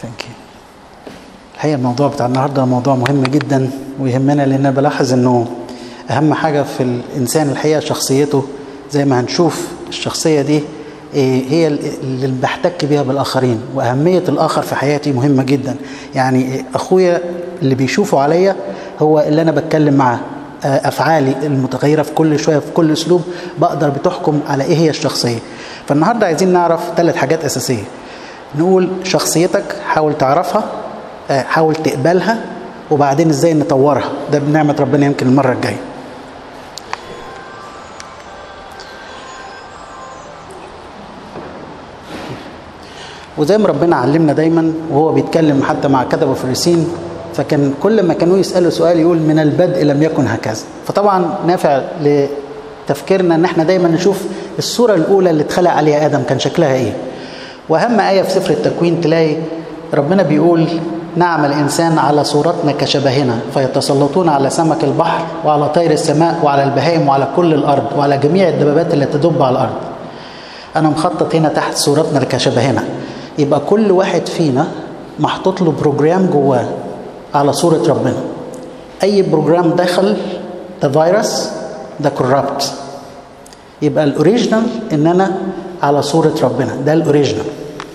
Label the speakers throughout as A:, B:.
A: ثانك يو الحقيقه الموضوع بتاع النهارده موضوع مهم جدا ويهمنا لان بلاحظ انه اهم حاجه في الانسان الحقيقه شخصيته زي ما هنشوف الشخصيه دي هي اللي بحتك بيها بالاخرين واهميه الاخر في حياتي مهمه جدا يعني اخويا اللي بيشوفه عليا هو اللي انا بتكلم معاه افعالي المتغيره في كل شويه في كل اسلوب بقدر بتحكم على ايه هي الشخصيه فالنهارده عايزين نعرف ثلاث حاجات اساسيه نقول شخصيتك حاول تعرفها حاول تقبلها وبعدين ازاي نطورها ده بنعمه ربنا يمكن المره الجايه وزي ما ربنا علمنا دايما وهو بيتكلم حتى مع كتب الفريسين فكان كل ما كانوا يسالوا سؤال يقول من البدء لم يكن هكذا فطبعا نافع لتفكيرنا ان احنا دايما نشوف الصوره الاولى اللي اتخلق عليها ادم كان شكلها ايه واهم ايه في سفر التكوين تلاقي ربنا بيقول نعم الانسان على صورتنا كشبهنا فيتسلطون على سمك البحر وعلى طير السماء وعلى البهائم وعلى كل الارض وعلى جميع الدبابات اللي تدب على الارض انا مخطط هنا تحت صورتنا كشبهنا يبقى كل واحد فينا محطوط له بروجرام جواه على صورة ربنا أي بروجرام دخل ده فيروس ده كورابت يبقى الأوريجينال إن أنا على صورة ربنا ده الأوريجينال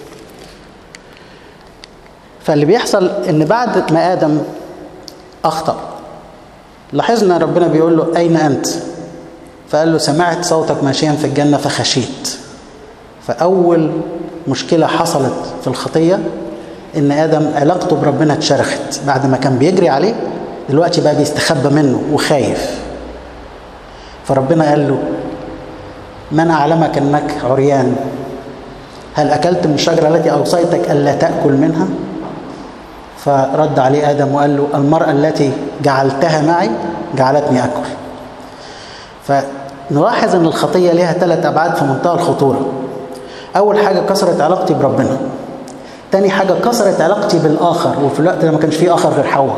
A: فاللي بيحصل إن بعد ما آدم أخطأ لاحظنا ربنا بيقول له أين أنت؟ فقال له سمعت صوتك ماشيا في الجنة فخشيت فأول مشكلة حصلت في الخطية ان ادم علاقته بربنا اتشرخت بعد ما كان بيجري عليه دلوقتي بقى بيستخبى منه وخايف فربنا قال له من اعلمك انك عريان هل اكلت من الشجره التي اوصيتك الا تاكل منها فرد عليه ادم وقال له المراه التي جعلتها معي جعلتني اكل فنلاحظ ان الخطيه لها ثلاث ابعاد في منتهى الخطوره اول حاجه كسرت علاقتي بربنا تاني حاجة كسرت علاقتي بالآخر وفي الوقت ده ما كانش فيه آخر غير حواء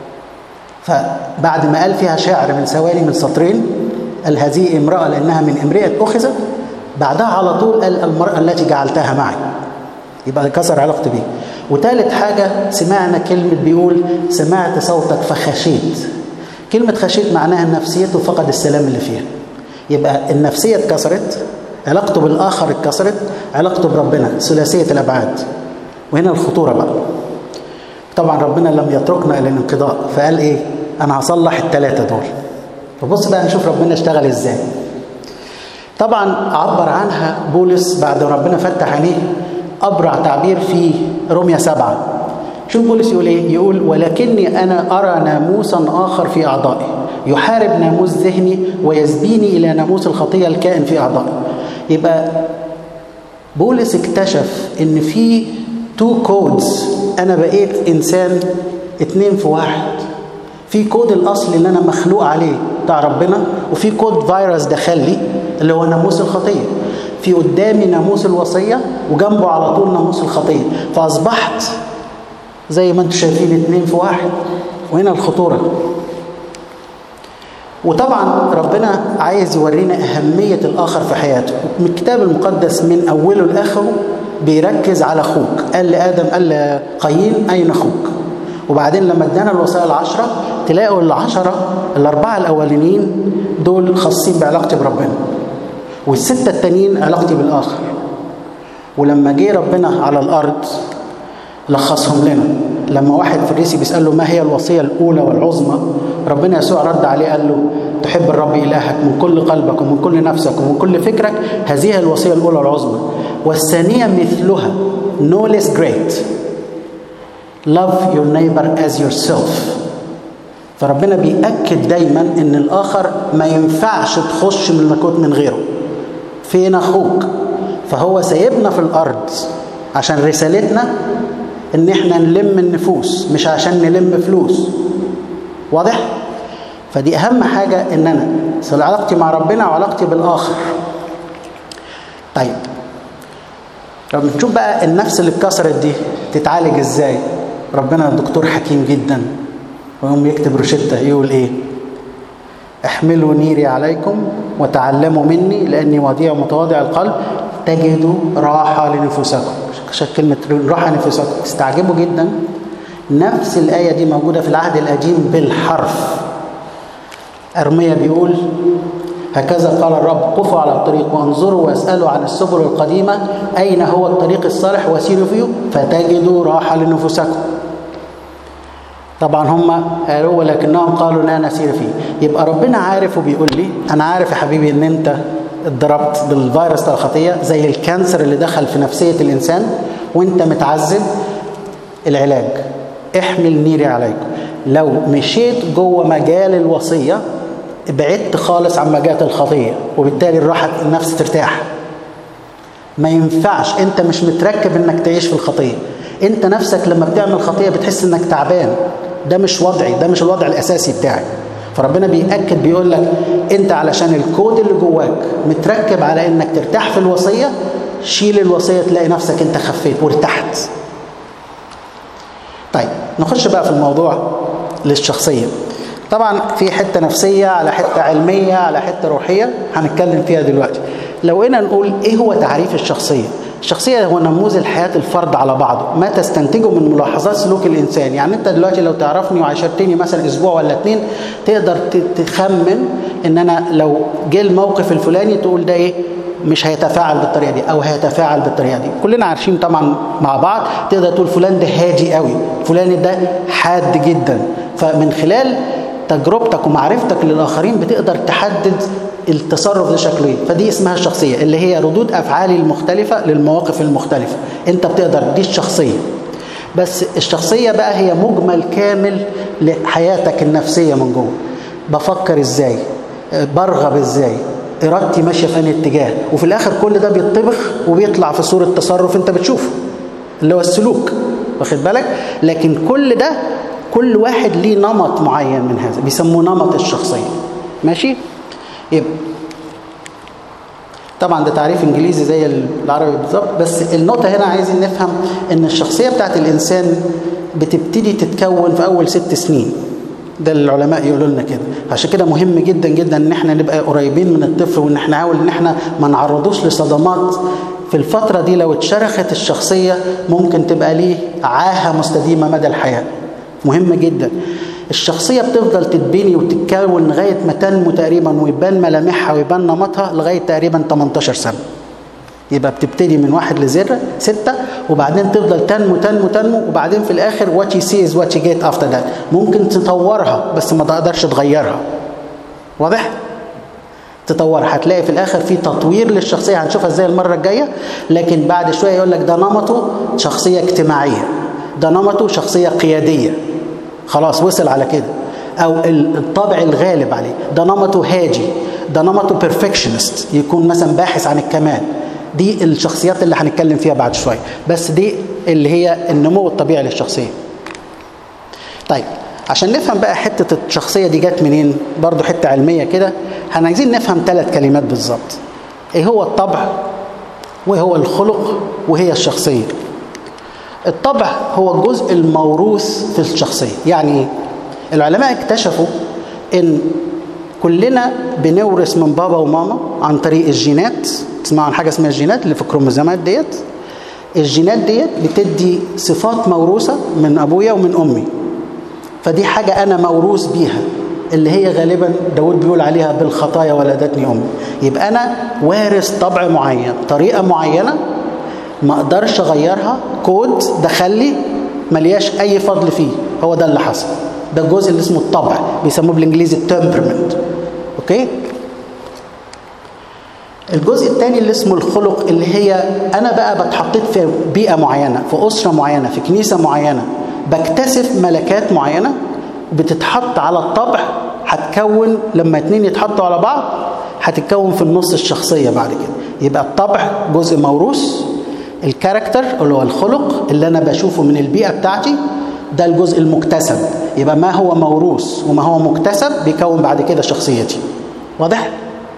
A: فبعد ما قال فيها شعر من ثواني من سطرين قال هذه امرأة لأنها من امرئة أخذت بعدها على طول قال المرأة التي جعلتها معي يبقى كسر علاقتي بيه وثالث حاجة سمعنا كلمة بيقول سمعت صوتك فخشيت كلمة خشيت معناها نفسيته فقد السلام اللي فيها يبقى النفسية اتكسرت علاقته بالآخر اتكسرت علاقته بربنا ثلاثية الأبعاد وهنا الخطوره بقى طبعا ربنا لم يتركنا الى الانقضاء فقال ايه انا هصلح الثلاثه دول فبص بقى نشوف ربنا اشتغل ازاي طبعا عبر عنها بولس بعد ربنا فتح عينيه ابرع تعبير في روميا سبعة شوف بولس يقول ايه يقول ولكني انا ارى ناموسا اخر في اعضائي يحارب ناموس ذهني ويسبيني الى ناموس الخطيه الكائن في اعضائي يبقى بولس اكتشف ان في تو كودز انا بقيت انسان اتنين في واحد في كود الاصل اللي انا مخلوق عليه بتاع ربنا وفي كود فيروس دخل لي اللي هو ناموس الخطيه في قدامي ناموس الوصيه وجنبه على طول ناموس الخطيه فاصبحت زي ما انتم شايفين اتنين في واحد وهنا الخطوره وطبعا ربنا عايز يورينا اهميه الاخر في حياته من الكتاب المقدس من اوله لاخره بيركز على اخوك قال لادم قال لقايين اين اخوك وبعدين لما ادانا الوصايا العشره تلاقوا العشره الاربعه الاولانيين دول خاصين بعلاقتي بربنا والسته التانيين علاقتي بالاخر ولما جه ربنا على الارض لخصهم لنا لما واحد فريسي بيساله ما هي الوصيه الاولى والعظمى ربنا يسوع رد عليه قال له تحب الرب الهك من كل قلبك ومن كل نفسك ومن كل فكرك هذه الوصيه الاولى والعظمى والثانيه مثلها no less great love your neighbor as yourself فربنا بيأكد دايما ان الاخر ما ينفعش تخش من الملكوت من غيره فين اخوك فهو سايبنا في الارض عشان رسالتنا ان احنا نلم النفوس مش عشان نلم فلوس واضح فدي اهم حاجه ان انا علاقتي مع ربنا وعلاقتي بالاخر طيب لو نشوف بقى النفس اللي اتكسرت دي تتعالج ازاي ربنا دكتور حكيم جدا ويقوم يكتب روشته يقول ايه احملوا نيري عليكم وتعلموا مني لاني وضيع متواضع القلب تجدوا راحه لنفوسكم عشان كلمه راحه لنفوسكم تستعجبوا جدا نفس الايه دي موجوده في العهد القديم بالحرف ارميا بيقول هكذا قال الرب قفوا على الطريق وانظروا واسالوا عن السبل القديمه اين هو الطريق الصالح وسيروا فيه فتجدوا راحه لنفوسكم طبعا هم قالوا ولكنهم قالوا لا نسير فيه يبقى ربنا عارف وبيقول لي انا عارف يا حبيبي ان انت اتضربت بالفيروس بتاع الخطيه زي الكانسر اللي دخل في نفسيه الانسان وانت متعذب العلاج احمل نيري عليكم لو مشيت جوه مجال الوصيه بعدت خالص عن مجال الخطيه وبالتالي الراحه النفس ترتاح ما ينفعش انت مش متركب انك تعيش في الخطيه انت نفسك لما بتعمل خطيه بتحس انك تعبان ده مش وضعي ده مش الوضع الاساسي بتاعي فربنا بيأكد بيقول لك انت علشان الكود اللي جواك متركب على انك ترتاح في الوصيه شيل الوصيه تلاقي نفسك انت خفيت وارتحت طيب نخش بقى في الموضوع للشخصيه طبعا في حته نفسيه على حته علميه على حته روحيه هنتكلم فيها دلوقتي لو قلنا نقول ايه هو تعريف الشخصيه الشخصية هو نموذج حياة الفرد على بعضه ما تستنتجه من ملاحظات سلوك الإنسان يعني أنت دلوقتي لو تعرفني وعاشرتني مثلا أسبوع ولا اتنين تقدر تخمن إن أنا لو جه الموقف الفلاني تقول ده إيه مش هيتفاعل بالطريقة دي أو هيتفاعل بالطريقة دي كلنا عارفين طبعا مع بعض تقدر تقول فلان ده هادي قوي فلان ده حاد جدا فمن خلال تجربتك ومعرفتك للآخرين بتقدر تحدد التصرف ده شكله ايه فدي اسمها الشخصيه اللي هي ردود افعالي المختلفه للمواقف المختلفه انت بتقدر دي الشخصيه بس الشخصيه بقى هي مجمل كامل لحياتك النفسيه من جوه بفكر ازاي برغب ازاي ارادتي ماشيه في انهي اتجاه وفي الاخر كل ده بيطبخ وبيطلع في صوره تصرف انت بتشوفه اللي هو السلوك واخد بالك لكن كل ده كل واحد ليه نمط معين من هذا بيسموه نمط الشخصيه ماشي يبقى طبعا ده تعريف انجليزي زي العربي بالظبط بس النقطه هنا عايزين نفهم ان الشخصيه بتاعت الانسان بتبتدي تتكون في اول ست سنين ده العلماء يقولوا لنا كده عشان كده مهم جدا جدا ان احنا نبقى قريبين من الطفل وان احنا نحاول ان احنا ما نعرضوش لصدمات في الفترة دي لو اتشرخت الشخصية ممكن تبقى ليه عاهة مستديمة مدى الحياة مهم جدا الشخصية بتفضل تتبني وتتكون لغاية ما تنمو تقريبا ويبان ملامحها ويبان نمطها لغاية تقريبا 18 سنة يبقى بتبتدي من واحد لزر ستة وبعدين تفضل تنمو تنمو تنمو وبعدين في الآخر what you see is what you get after that ممكن تطورها بس ما تقدرش تغيرها واضح؟ تطورها هتلاقي في الآخر في تطوير للشخصية هنشوفها ازاي المرة الجاية لكن بعد شوية يقول لك ده نمطه شخصية اجتماعية ده نمطه شخصية قيادية خلاص وصل على كده او الطابع الغالب عليه ده نمطه هاجي ده نمطه بيرفكشنست يكون مثلا باحث عن الكمال دي الشخصيات اللي هنتكلم فيها بعد شويه بس دي اللي هي النمو الطبيعي للشخصيه طيب عشان نفهم بقى حته الشخصيه دي جت منين برضو حته علميه كده احنا عايزين نفهم ثلاث كلمات بالظبط ايه هو الطبع وايه هو الخلق وهي الشخصيه الطبع هو الجزء الموروث في الشخصية يعني العلماء اكتشفوا ان كلنا بنورث من بابا وماما عن طريق الجينات تسمعوا عن حاجة اسمها الجينات اللي في الكروموزومات ديت الجينات ديت بتدي صفات موروثة من أبويا ومن أمي فدي حاجة أنا موروث بيها اللي هي غالبا داود بيقول عليها بالخطايا ولدتني أمي يبقى أنا وارث طبع معين طريقة معينة ما اقدرش اغيرها كود دخل لي ملياش اي فضل فيه هو ده اللي حصل ده الجزء اللي اسمه الطبع بيسموه بالانجليزي التمبرمنت اوكي الجزء الثاني اللي اسمه الخلق اللي هي انا بقى بتحطيت في بيئه معينه في اسره معينه في كنيسه معينه بكتسب ملكات معينه بتتحط على الطبع هتكون لما اتنين يتحطوا على بعض هتتكون في النص الشخصيه بعد كده يبقى الطبع جزء موروث الكاركتر اللي هو الخلق اللي انا بشوفه من البيئه بتاعتي ده الجزء المكتسب يبقى ما هو موروث وما هو مكتسب بيكون بعد كده شخصيتي واضح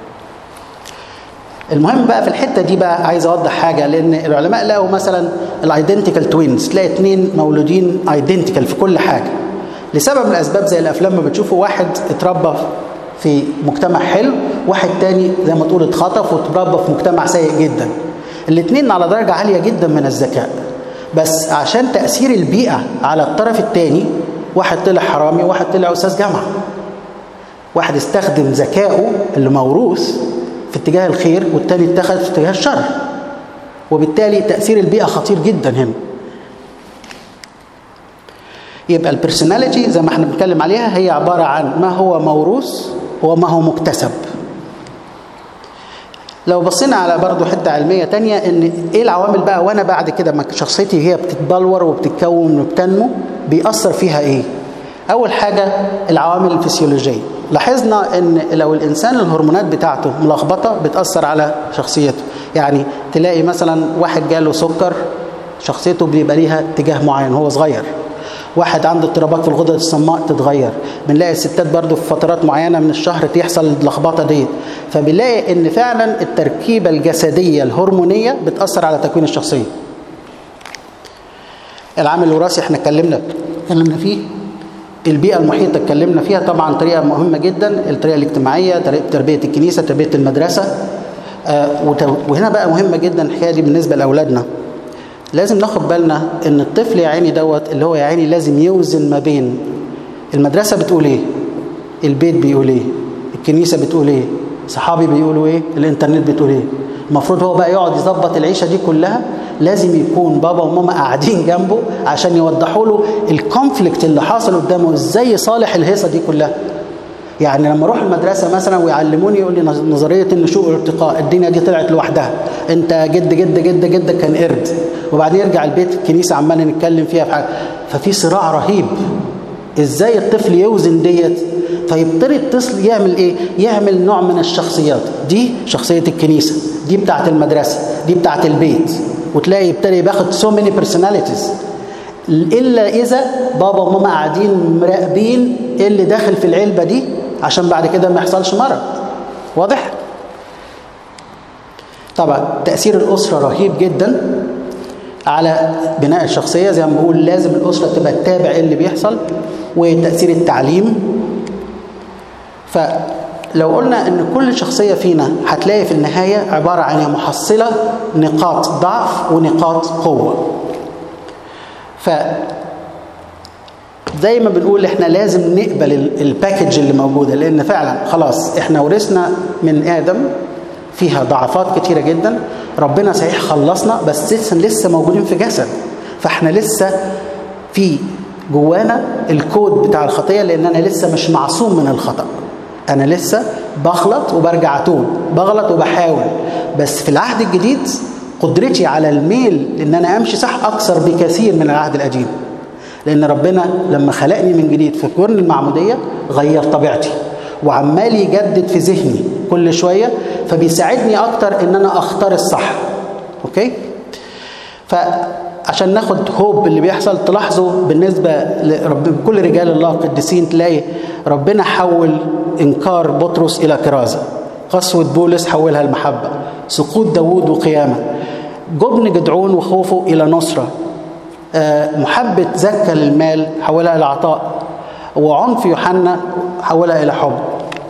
A: المهم بقى في الحته دي بقى عايز اوضح حاجه لان العلماء لقوا مثلا الايدنتيكال توينز تلاقي اثنين مولودين ايدنتيكال في كل حاجه لسبب من الاسباب زي الافلام ما بتشوفوا واحد اتربى في مجتمع حلو واحد تاني زي ما تقول اتخطف واتربى في مجتمع سيء جدا الاثنين على درجة عالية جدا من الذكاء بس عشان تأثير البيئة على الطرف الثاني واحد طلع حرامي وواحد طلع أستاذ جامعة واحد استخدم ذكائه اللي موروث في اتجاه الخير والتاني اتخذ في اتجاه الشر وبالتالي تأثير البيئة خطير جدا هنا يبقى البرسوناليتي زي ما احنا بنتكلم عليها هي عبارة عن ما هو موروث وما هو مكتسب لو بصينا على برضو حتة علمية تانية ان ايه العوامل بقى وانا بعد كده ما شخصيتي هي بتتبلور وبتتكون وبتنمو بيأثر فيها ايه اول حاجة العوامل الفسيولوجية لاحظنا ان لو الانسان الهرمونات بتاعته ملخبطة بتأثر على شخصيته يعني تلاقي مثلا واحد جاله سكر شخصيته بيبقى ليها اتجاه معين هو صغير واحد عنده اضطرابات في الغدد الصماء تتغير بنلاقي الستات برضو في فترات معينة من الشهر تحصل اللخبطة دي فبنلاقي ان فعلا التركيبة الجسدية الهرمونية بتأثر على تكوين الشخصية العامل الوراثي احنا اتكلمنا اتكلمنا فيه البيئة المحيطة اتكلمنا فيها طبعا طريقة مهمة جدا الطريقة الاجتماعية طريقة تربية الكنيسة تربية المدرسة آه وهنا بقى مهمة جدا الحكاية دي بالنسبة لأولادنا لازم ناخد بالنا ان الطفل يا عيني دوت اللي هو يا عيني لازم يوزن ما بين المدرسة بتقول ايه البيت بيقول ايه الكنيسة بتقول ايه صحابي بيقولوا ايه الانترنت بتقول ايه المفروض هو بقى يقعد يظبط العيشة دي كلها لازم يكون بابا وماما قاعدين جنبه عشان يوضحوا له الكونفليكت اللي حاصل قدامه ازاي يصالح الهيصة دي كلها يعني لما اروح المدرسه مثلا ويعلموني يقول لي نظريه النشوء والارتقاء الدنيا دي طلعت لوحدها انت جد جد جد جد كان قرد وبعدين يرجع البيت الكنيسه عمال نتكلم فيها في حاجه ففي صراع رهيب ازاي الطفل يوزن ديت فيبتدي الطفل يعمل ايه يعمل نوع من الشخصيات دي شخصيه الكنيسه دي بتاعه المدرسه دي بتاعه البيت وتلاقي يبتدي باخد سو ماني بيرسوناليتيز الا اذا بابا وماما قاعدين مراقبين ايه اللي داخل في العلبه دي عشان بعد كده ما يحصلش مرض واضح طبعا تأثير الأسرة رهيب جدا على بناء الشخصية زي ما بقول لازم الأسرة تبقى تتابع ايه اللي بيحصل وتأثير التعليم فلو قلنا ان كل شخصية فينا هتلاقي في النهاية عبارة عن محصلة نقاط ضعف ونقاط قوة ف زي ما بنقول احنا لازم نقبل الباكج اللي موجوده لان فعلا خلاص احنا ورثنا من ادم فيها ضعفات كتيره جدا ربنا صحيح خلصنا بس لسه لسه موجودين في جسد فاحنا لسه في جوانا الكود بتاع الخطيه لان انا لسه مش معصوم من الخطا انا لسه بغلط وبرجع اتوب بغلط وبحاول بس في العهد الجديد قدرتي على الميل ان انا امشي صح اكثر بكثير من العهد القديم لأن ربنا لما خلقني من جديد في كون المعمودية غير طبيعتي وعمال يجدد في ذهني كل شوية فبيساعدني أكتر إن أنا أختار الصح أوكي؟ فعشان ناخد هوب اللي بيحصل تلاحظوا بالنسبة لكل رجال الله القديسين تلاقي ربنا حول إنكار بطرس إلى كرازة قسوة بولس حولها المحبة سقوط داوود وقيامة جبن جدعون وخوفه إلى نصرة محبة زكى للمال حولها إلى عطاء وعنف يوحنا حولها إلى حب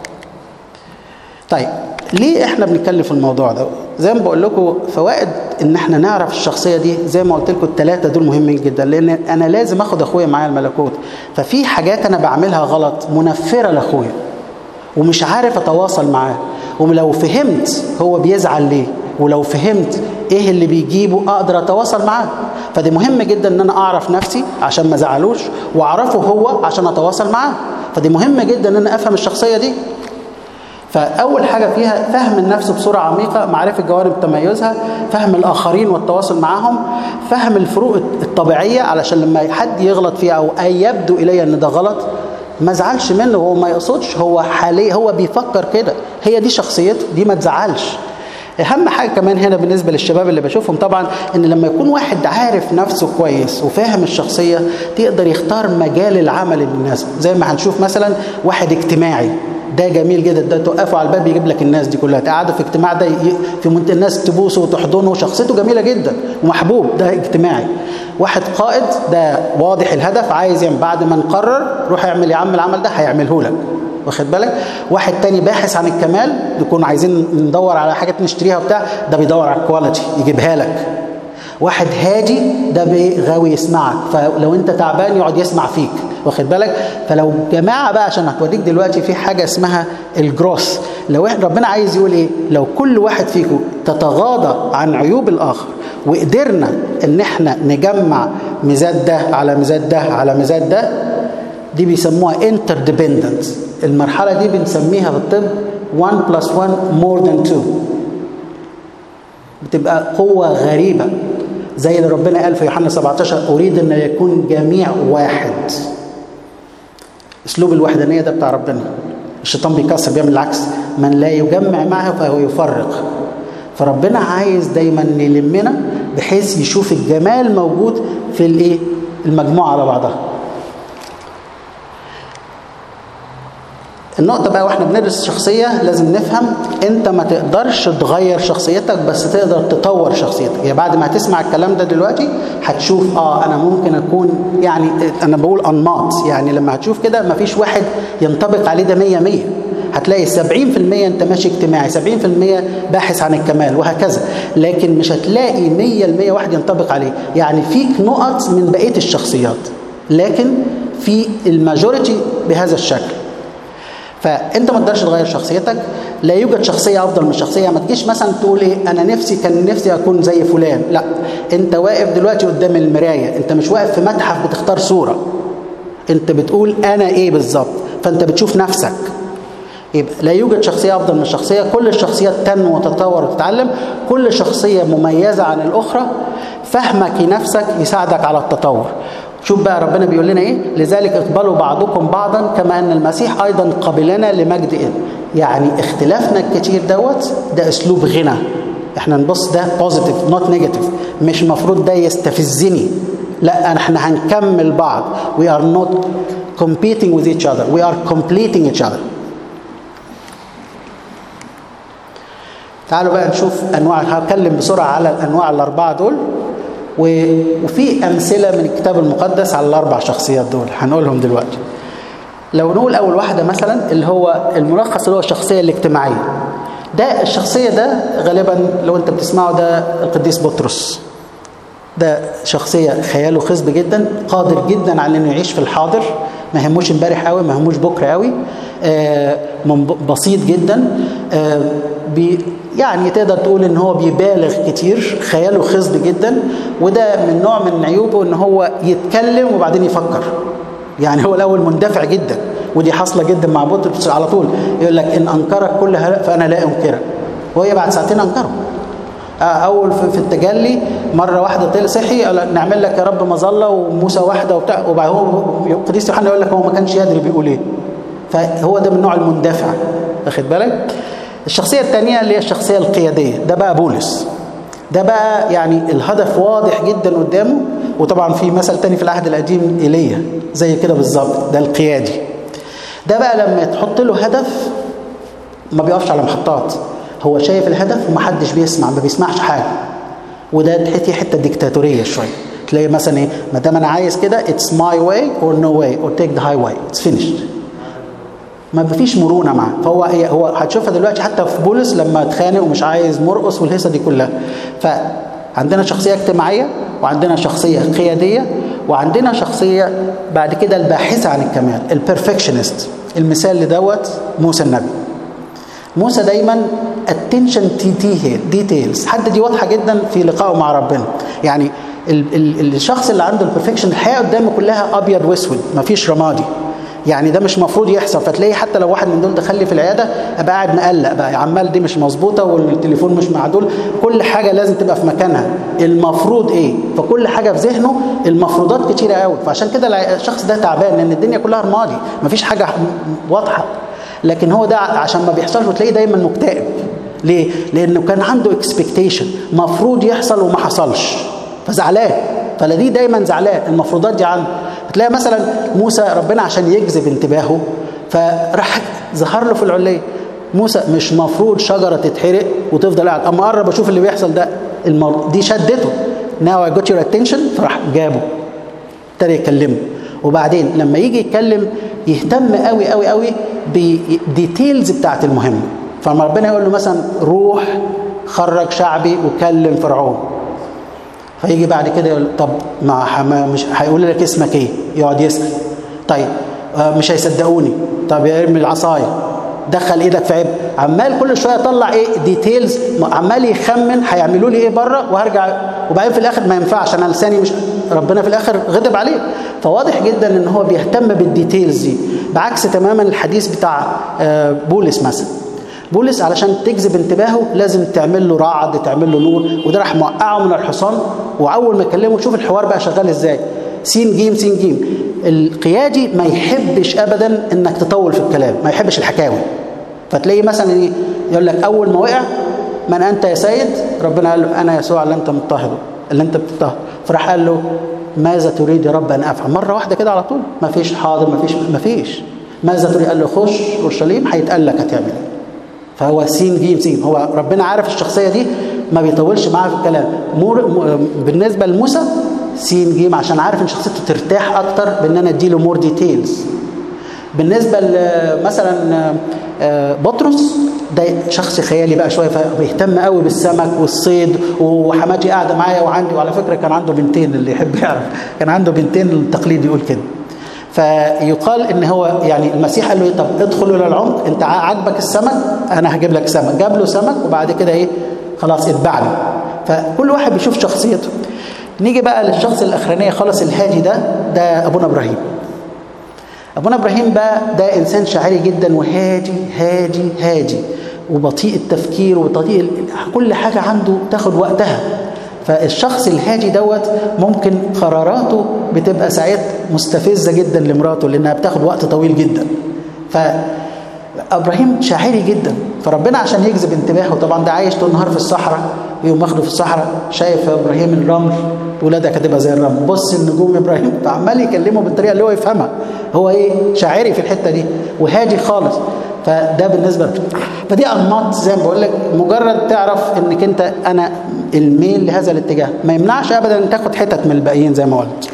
A: طيب ليه احنا بنتكلم في الموضوع ده زي ما بقول لكم فوائد ان احنا نعرف الشخصيه دي زي ما قلت لكم الثلاثه دول مهمين جدا لان انا لازم اخد اخويا معايا الملكوت ففي حاجات انا بعملها غلط منفره لاخويا ومش عارف اتواصل معاه ولو فهمت هو بيزعل ليه ولو فهمت ايه اللي بيجيبه اقدر اتواصل معاه فدي مهم جدا ان انا اعرف نفسي عشان ما ازعلوش واعرفه هو عشان اتواصل معاه فدي مهمه جدا ان انا افهم الشخصيه دي فاول حاجه فيها فهم النفس بصوره عميقه معرفه جوانب تميزها فهم الاخرين والتواصل معاهم فهم الفروق الطبيعيه علشان لما حد يغلط فيها او اي يبدو الي ان ده غلط ما ازعلش منه هو ما يقصدش هو حاليا هو بيفكر كده هي دي شخصيته دي ما تزعلش اهم حاجه كمان هنا بالنسبه للشباب اللي بشوفهم طبعا ان لما يكون واحد عارف نفسه كويس وفاهم الشخصيه تقدر يختار مجال العمل اللي يناسبه زي ما هنشوف مثلا واحد اجتماعي ده جميل جدا ده توقفه على الباب يجيب لك الناس دي كلها تقعدوا في اجتماع ده في منتهى الناس تبوسه وتحضنه شخصيته جميله جدا ومحبوب ده اجتماعي واحد قائد ده واضح الهدف عايز يعني بعد ما نقرر روح اعمل يا عم العمل ده هيعمله لك واخد بالك واحد تاني باحث عن الكمال نكون عايزين ندور على حاجات نشتريها وبتاع ده بيدور على الكواليتي يجيبها لك واحد هادي ده غاوي يسمعك فلو انت تعبان يقعد يسمع فيك واخد بالك فلو جماعه بقى عشان هتوريك دلوقتي في حاجه اسمها الجروس لو احنا ربنا عايز يقول ايه لو كل واحد فيكم تتغاضى عن عيوب الاخر وقدرنا ان احنا نجمع ميزات ده على ميزات ده على ميزات ده دي بيسموها انتر ديبندنت المرحله دي بنسميها في الطب 1 بلس 1 مور ذان 2 بتبقى قوه غريبه زي اللي ربنا قال في يوحنا 17 اريد ان يكون جميع واحد اسلوب الوحدانيه ده بتاع ربنا الشيطان بيكسر بيعمل العكس من لا يجمع معه فهو يفرق فربنا عايز دايما يلمنا بحيث يشوف الجمال موجود في الايه المجموعه على بعضها النقطة بقى واحنا بندرس الشخصية لازم نفهم انت ما تقدرش تغير شخصيتك بس تقدر تطور شخصيتك يعني بعد ما هتسمع الكلام ده دلوقتي هتشوف اه انا ممكن اكون يعني انا بقول انماط يعني لما هتشوف كده ما فيش واحد ينطبق عليه ده 100 100 هتلاقي 70% انت ماشي اجتماعي 70% باحث عن الكمال وهكذا لكن مش هتلاقي 100% واحد ينطبق عليه يعني فيك نقط من بقية الشخصيات لكن في الماجوريتي بهذا الشكل فانت ما تقدرش تغير شخصيتك لا يوجد شخصيه افضل من شخصيه ما تجيش مثلا تقول ايه انا نفسي كان نفسي اكون زي فلان لا انت واقف دلوقتي قدام المرايه انت مش واقف في متحف بتختار صوره انت بتقول انا ايه بالظبط فانت بتشوف نفسك يبقى لا يوجد شخصيه افضل من شخصيه كل الشخصيات تنمو وتتطور وتتعلم كل شخصيه مميزه عن الاخرى فهمك لنفسك يساعدك على التطور شوف بقى ربنا بيقول لنا ايه لذلك اقبلوا بعضكم بعضا كما ان المسيح ايضا قبلنا لمجد إيه؟ يعني اختلافنا الكتير دوت ده اسلوب غنى احنا نبص ده بوزيتيف نوت نيجاتيف مش المفروض ده يستفزني لا احنا هنكمل بعض we are not competing with each other we are completing each other تعالوا بقى نشوف انواع هتكلم بسرعه على الانواع الاربعه دول وفي امثله من الكتاب المقدس على الاربع شخصيات دول هنقولهم دلوقتي لو نقول اول واحده مثلا اللي هو الملخص اللي هو الشخصيه الاجتماعيه ده الشخصيه ده غالبا لو انت بتسمعه ده القديس بطرس ده شخصيه خياله خصب جدا قادر جدا على انه يعيش في الحاضر ما يهموش امبارح قوي ما يهموش بكره قوي آه بسيط جدا آه بي يعني تقدر تقول ان هو بيبالغ كتير خياله خصب جدا وده من نوع من عيوبه ان هو يتكلم وبعدين يفكر يعني هو الاول مندفع جدا ودي حاصله جدا مع بطرس على طول يقول لك ان انكرك كل هؤلاء فانا لا انكرك وهي بعد ساعتين انكره اول في التجلي مره واحده طلع صحي قال نعمل لك يا رب مظله وموسى واحده وبتاع وبعد هو القديس يوحنا يقول لك هو ما كانش يدري بيقول ايه فهو ده من النوع المندفع واخد بالك الشخصيه الثانيه اللي هي الشخصيه القياديه ده بقى بولس ده بقى يعني الهدف واضح جدا قدامه وطبعا في مثل تاني في العهد القديم ايليا زي كده بالظبط ده القيادي ده بقى لما تحط له هدف ما بيقفش على محطات هو شايف الهدف ومحدش بيسمع ما بيسمعش حاجه وده تحتي حته ديكتاتوريه شويه تلاقي مثلا ايه ما دام انا عايز كده اتس ماي واي اور نو واي اور تيك ذا هاي واي اتس فينيشد ما فيش مرونه معاه فهو ايه هو هتشوفها دلوقتي حتى في بولس لما اتخانق ومش عايز مرقص والهيصه دي كلها فعندنا شخصيه اجتماعيه وعندنا شخصيه قياديه وعندنا شخصيه بعد كده الباحثه عن الكمال البرفكشنست المثال لدوت موسى النبي موسى دايما اتنشن ديتيلز حتى دي واضحه جدا في لقائه مع ربنا يعني ال ال الشخص اللي عنده البرفكشن الحياه قدامه كلها ابيض واسود مفيش رمادي يعني ده مش مفروض يحصل فتلاقي حتى لو واحد من دول دخل لي في العياده ابقى قاعد مقلق بقى عمال دي مش مظبوطه والتليفون مش معدول كل حاجه لازم تبقى في مكانها المفروض ايه فكل حاجه في ذهنه المفروضات كتيره قوي فعشان كده الشخص ده تعبان لان الدنيا كلها رمادي مفيش حاجه واضحه لكن هو ده عشان ما بيحصلش وتلاقيه دايما مكتئب ليه لانه كان عنده اكسبكتيشن مفروض يحصل وما حصلش فزعلان فلديه دايما زعلان المفروضات دي عنده تلاقي مثلا موسى ربنا عشان يجذب انتباهه فراح ظهر له في العليه موسى مش مفروض شجره تتحرق وتفضل قاعد اما قرب اشوف اللي بيحصل ده المر... دي شدته ناو اي جوت يور اتنشن فراح جابه ابتدى يكلمه وبعدين لما يجي يتكلم يهتم قوي قوي قوي بديتيلز بتاعت المهمه فلما ربنا يقول له مثلا روح خرج شعبي وكلم فرعون فيجي بعد كده يقول طب ما حما مش هيقول لك اسمك ايه يقعد يسال طيب آه مش هيصدقوني طب ارمي العصايه دخل ايدك في عيب عمال كل شويه يطلع ايه ديتيلز عمال يخمن هيعملوا لي ايه بره وهرجع وبعدين في الاخر ما ينفعش انا لساني مش ربنا في الاخر غضب عليه فواضح جدا ان هو بيهتم بالديتيلز دي بعكس تماما الحديث بتاع آه بولس مثلا بولس علشان تجذب انتباهه لازم تعمل له رعد تعمل له نور وده راح موقعه من الحصان واول ما يكلمه شوف الحوار بقى شغال ازاي سين جيم سين جيم القيادي ما يحبش ابدا انك تطول في الكلام ما يحبش الحكاوي فتلاقيه مثلا ايه يقول لك اول ما وقع من انت يا سيد ربنا قال له انا يسوع اللي انت مضطهده اللي انت بتضطهد فراح قال له ماذا تريد يا رب ان افعل مره واحده كده على طول ما فيش حاضر ما فيش ما فيش ماذا تريد قال له خش اورشليم هيتقال لك هتعمل ايه فهو سين جيم سين هو ربنا عارف الشخصيه دي ما بيطولش معاها في الكلام مور بالنسبه لموسى سين جيم عشان عارف ان شخصيته ترتاح اكتر بان انا اديله مور ديتيلز بالنسبه مثلا بطرس ده شخص خيالي بقى شويه فبيهتم قوي بالسمك والصيد وحماتي قاعده معايا وعندي وعلى فكره كان عنده بنتين اللي يحب يعرف كان عنده بنتين التقليد يقول كده فيقال ان هو يعني المسيح قال له ايه طب ادخلوا الى العمق انت عاجبك السمك انا هجيب لك سمك جاب له سمك وبعد كده ايه خلاص اتبعني فكل واحد بيشوف شخصيته نيجي بقى للشخص الاخرانيه خالص الهادي ده ده ابونا ابراهيم ابونا ابراهيم بقى ده انسان شاعري جدا وهادي هادي هادي وبطيء التفكير وبطيء كل حاجه عنده تاخد وقتها فالشخص الهادي دوت ممكن قراراته بتبقى ساعات مستفزه جدا لمراته لانها بتاخد وقت طويل جدا فابراهيم شاعري جدا فربنا عشان يجذب انتباهه طبعا ده عايش طول النهار في الصحراء يوم واخده في الصحراء شايف ابراهيم الرمل ولادك هتبقى زي الرمل بص النجوم ابراهيم فعمال يكلمه بالطريقه اللي هو يفهمها هو ايه شاعري في الحته دي وهادي خالص فده بالنسبه له فدي انماط زي ما بقول لك مجرد تعرف انك انت انا الميل لهذا الاتجاه ما يمنعش ابدا ان تاخد حتت من الباقيين زي ما قلت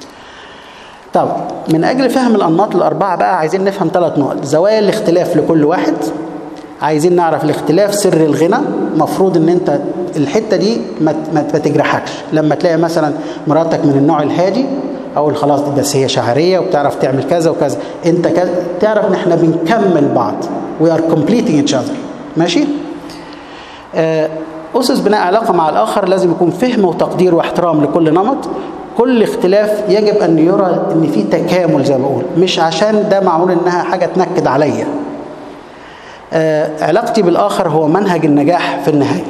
A: طب من اجل فهم الانماط الاربعه بقى عايزين نفهم ثلاث نقط زوايا الاختلاف لكل واحد عايزين نعرف الاختلاف سر الغنى مفروض ان انت الحته دي ما ما تجرحكش لما تلاقي مثلا مراتك من النوع الهادي اقول خلاص دي بس هي شعريه وبتعرف تعمل كذا وكذا انت كذا تعرف ان احنا بنكمل بعض وي ار كومبليتنج اتش اذر ماشي اسس بناء علاقه مع الاخر لازم يكون فهم وتقدير واحترام لكل نمط كل اختلاف يجب ان يرى ان في تكامل زي ما بقول مش عشان ده معمول انها حاجه تنكد عليا آه علاقتي بالاخر هو منهج النجاح في النهايه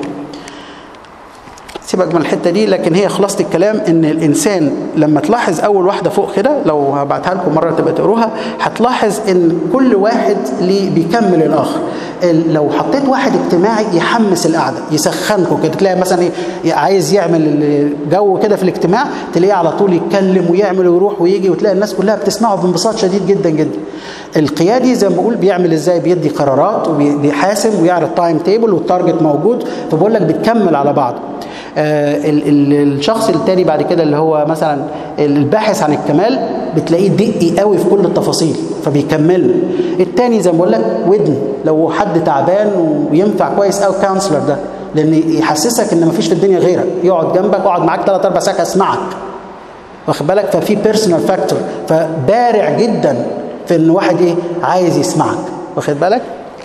A: سيبك من الحته دي لكن هي خلاصه الكلام ان الانسان لما تلاحظ اول واحده فوق كده لو هبعتها لكم مره تبقى تقروها هتلاحظ ان كل واحد ليه بيكمل الاخر لو حطيت واحد اجتماعي يحمس القعده يسخنكم كده تلاقي مثلا ايه عايز يعمل جو كده في الاجتماع تلاقيه على طول يتكلم ويعمل ويروح ويجي وتلاقي الناس كلها بتسمعه بانبساط شديد جدا جدا القيادي زي ما بقول بيعمل ازاي بيدي قرارات وبيحاسب ويعرض تايم تيبل والتارجت موجود فبقول لك بتكمل على بعض آه الشخص التاني بعد كده اللي هو مثلا الباحث عن الكمال بتلاقيه دقي قوي في كل التفاصيل فبيكمل التاني زي ما بقول لك ودن لو حد تعبان وينفع كويس قوي كونسلر ده لان يحسسك ان مفيش في الدنيا غيرك يقعد جنبك يقعد معاك 3 4 ساعات اسمعك واخد بالك ففي بيرسونال فاكتور فبارع جدا في ان واحد ايه عايز يسمعك واخد بالك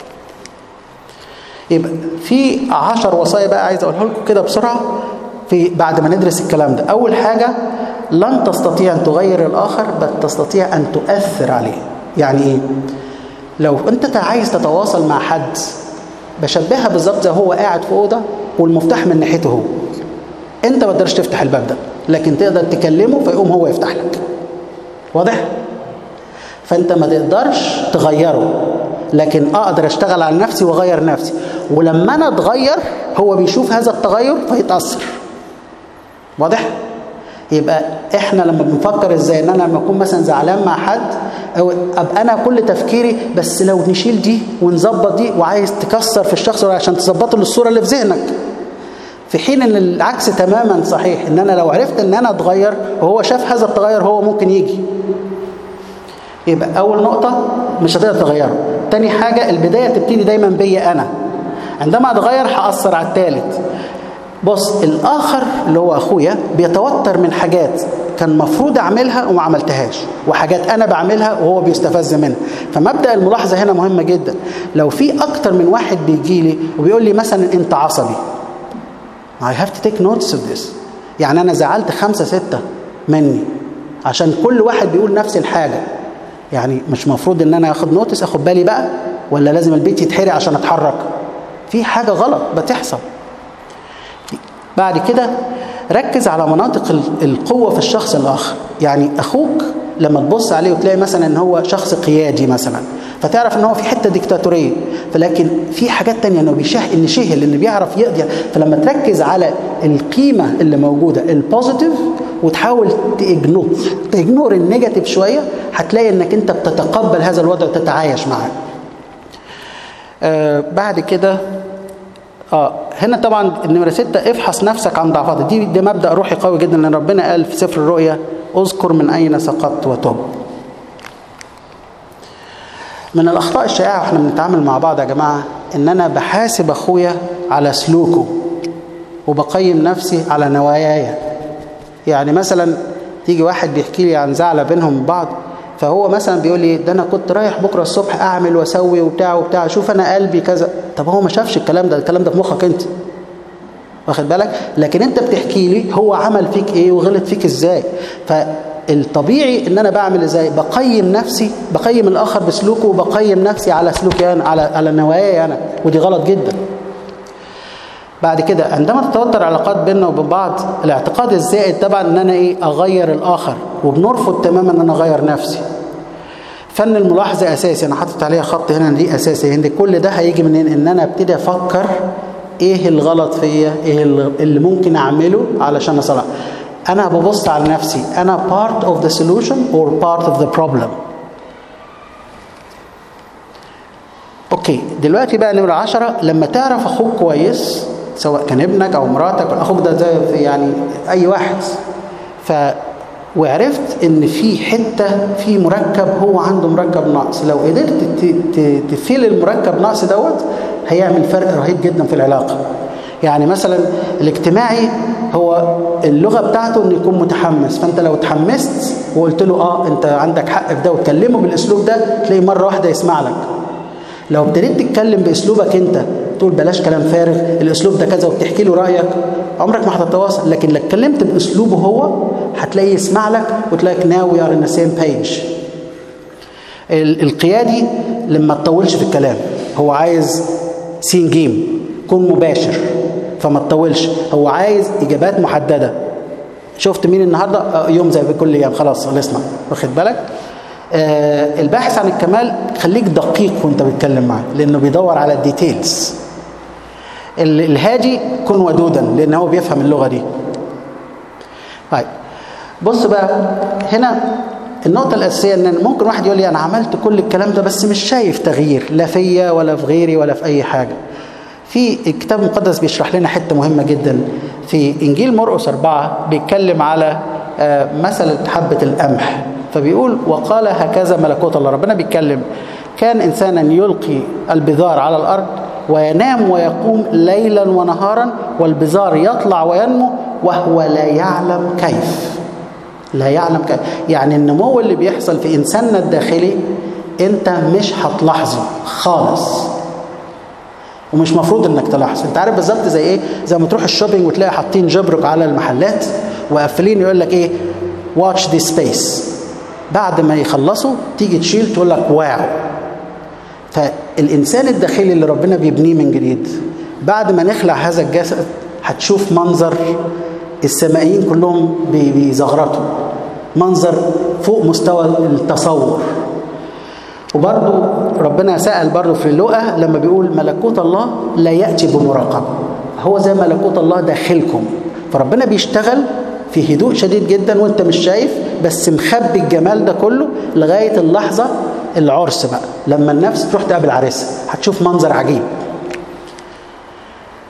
A: يبقى في عشر وصايا بقى عايز اقولها لكم كده بسرعه في بعد ما ندرس الكلام ده اول حاجه لن تستطيع ان تغير الاخر بل تستطيع ان تؤثر عليه يعني ايه لو انت عايز تتواصل مع حد بشبهها بالظبط زي هو قاعد في اوضه والمفتاح من ناحيته هو انت ما تقدرش تفتح الباب ده لكن تقدر تكلمه فيقوم هو يفتح لك واضح فانت ما تقدرش تغيره لكن اقدر اشتغل على نفسي واغير نفسي ولما انا اتغير هو بيشوف هذا التغير فيتاثر واضح يبقى احنا لما بنفكر ازاي ان انا لما اكون مثلا زعلان مع حد او ابقى انا كل تفكيري بس لو نشيل دي ونظبط دي وعايز تكسر في الشخص عشان تظبط له الصوره اللي في ذهنك في حين ان العكس تماما صحيح ان انا لو عرفت ان انا اتغير وهو شاف هذا التغير هو ممكن يجي يبقى اول نقطه مش هتقدر تغيره تاني حاجة البداية تبتدي دايما بيا أنا عندما أتغير هأثر على الثالث بص الآخر اللي هو أخويا بيتوتر من حاجات كان مفروض أعملها وما عملتهاش وحاجات أنا بعملها وهو بيستفز منها فمبدأ الملاحظة هنا مهمة جدا لو في أكتر من واحد بيجي لي وبيقول لي مثلا أنت عصبي I have to take notice of this يعني أنا زعلت خمسة ستة مني عشان كل واحد بيقول نفس الحاجة يعني مش مفروض ان انا اخد نوتس اخد بالي بقى ولا لازم البيت يتحرق عشان اتحرك في حاجة غلط بتحصل بعد كده ركز على مناطق القوة في الشخص الآخر يعني أخوك لما تبص عليه وتلاقي مثلا ان هو شخص قيادي مثلا فتعرف ان هو في حته ديكتاتوريه فلكن في حاجات تانية انه بيشه ان شهل ان بيعرف يقضي فلما تركز على القيمه اللي موجوده البوزيتيف وتحاول تاجنور تاجنور النيجاتيف شويه هتلاقي انك انت بتتقبل هذا الوضع وتتعايش معاه آه بعد كده اه هنا طبعا النمره ستة افحص نفسك عن ضعفاتك دي ده مبدا روحي قوي جدا لان ربنا قال في سفر الرؤيا اذكر من اين سقطت وتب من الاخطاء الشائعه واحنا بنتعامل مع بعض يا جماعه ان انا بحاسب اخويا على سلوكه وبقيم نفسي على نواياي يعني مثلا تيجي واحد بيحكي لي عن زعله بينهم بعض فهو مثلا بيقول لي ده انا كنت رايح بكره الصبح اعمل واسوي وبتاع وبتاع شوف انا قلبي كذا طب هو ما شافش الكلام ده الكلام ده في مخك انت واخد بالك لكن انت بتحكي لي هو عمل فيك ايه وغلط فيك ازاي فالطبيعي ان انا بعمل ازاي بقيم نفسي بقيم الاخر بسلوكه وبقيم نفسي على سلوكي انا على على نواياي انا ودي غلط جدا بعد كده عندما تتوتر علاقات بيننا وبين بعض الاعتقاد الزائد طبعا ان انا ايه اغير الاخر وبنرفض تماما ان انا اغير نفسي فن الملاحظه اساسي انا حاطط عليها خط هنا دي اساسي هنا كل ده هيجي منين ان انا ابتدي افكر ايه الغلط فيا ايه اللي ممكن اعمله علشان اصلح انا ببص على نفسي انا part of the solution or part of the problem اوكي دلوقتي بقى نمرة عشرة لما تعرف اخوك كويس سواء كان ابنك او مراتك اخوك ده زي يعني اي واحد ف وعرفت ان في حته في مركب هو عنده مركب ناقص لو قدرت تفيل المركب ناقص دوت هيعمل فرق رهيب جدا في العلاقه يعني مثلا الاجتماعي هو اللغه بتاعته انه يكون متحمس فانت لو اتحمست وقلت له اه انت عندك حق في ده وتكلمه بالاسلوب ده تلاقي مره واحده يسمع لك لو ابتديت تتكلم باسلوبك انت تقول بلاش كلام فارغ الاسلوب ده كذا وبتحكي له رايك عمرك ما هتتواصل لكن لو اتكلمت باسلوبه هو هتلاقيه يسمع لك وتلاقيك ناو وي ار ان ذا سيم بيج القيادي لما تطولش في الكلام هو عايز سين جيم كون مباشر فما تطولش هو عايز اجابات محدده شفت مين النهارده يوم زي كل ايام خلاص خلصنا واخد بالك آه البحث عن الكمال خليك دقيق وانت بتتكلم معاه لانه بيدور على الديتيلز الهادي كن ودودا لان هو بيفهم اللغه دي طيب بص بقى هنا النقطة الأساسية إن ممكن واحد يقول لي أنا عملت كل الكلام ده بس مش شايف تغيير لا فيا ولا في غيري ولا في أي حاجة. في الكتاب المقدس بيشرح لنا حتة مهمة جدا في إنجيل مرقس أربعة بيتكلم على مثل حبة القمح فبيقول وقال هكذا ملكوت الله ربنا بيتكلم كان إنسانا يلقي البذار على الأرض وينام ويقوم ليلا ونهارا والبذار يطلع وينمو وهو لا يعلم كيف لا يعلم كيف يعني النمو اللي بيحصل في إنساننا الداخلي أنت مش هتلاحظه خالص ومش مفروض انك تلاحظ انت عارف بالظبط زي ايه زي ما تروح الشوبينج وتلاقي حاطين جبرك على المحلات وقافلين يقول لك ايه واتش ذي سبيس بعد ما يخلصوا تيجي تشيل تقول لك واو فالانسان الداخلي اللي ربنا بيبنيه من جديد بعد ما نخلع هذا الجسد هتشوف منظر السمائيين كلهم بيزغرطوا منظر فوق مستوى التصور وبرضو ربنا سأل برضو في اللقا لما بيقول ملكوت الله لا يأتي بمراقبة هو زي ملكوت الله داخلكم فربنا بيشتغل في هدوء شديد جدا وانت مش شايف بس مخبي الجمال ده كله لغاية اللحظة العرس بقى لما النفس تروح تقابل عريسها هتشوف منظر عجيب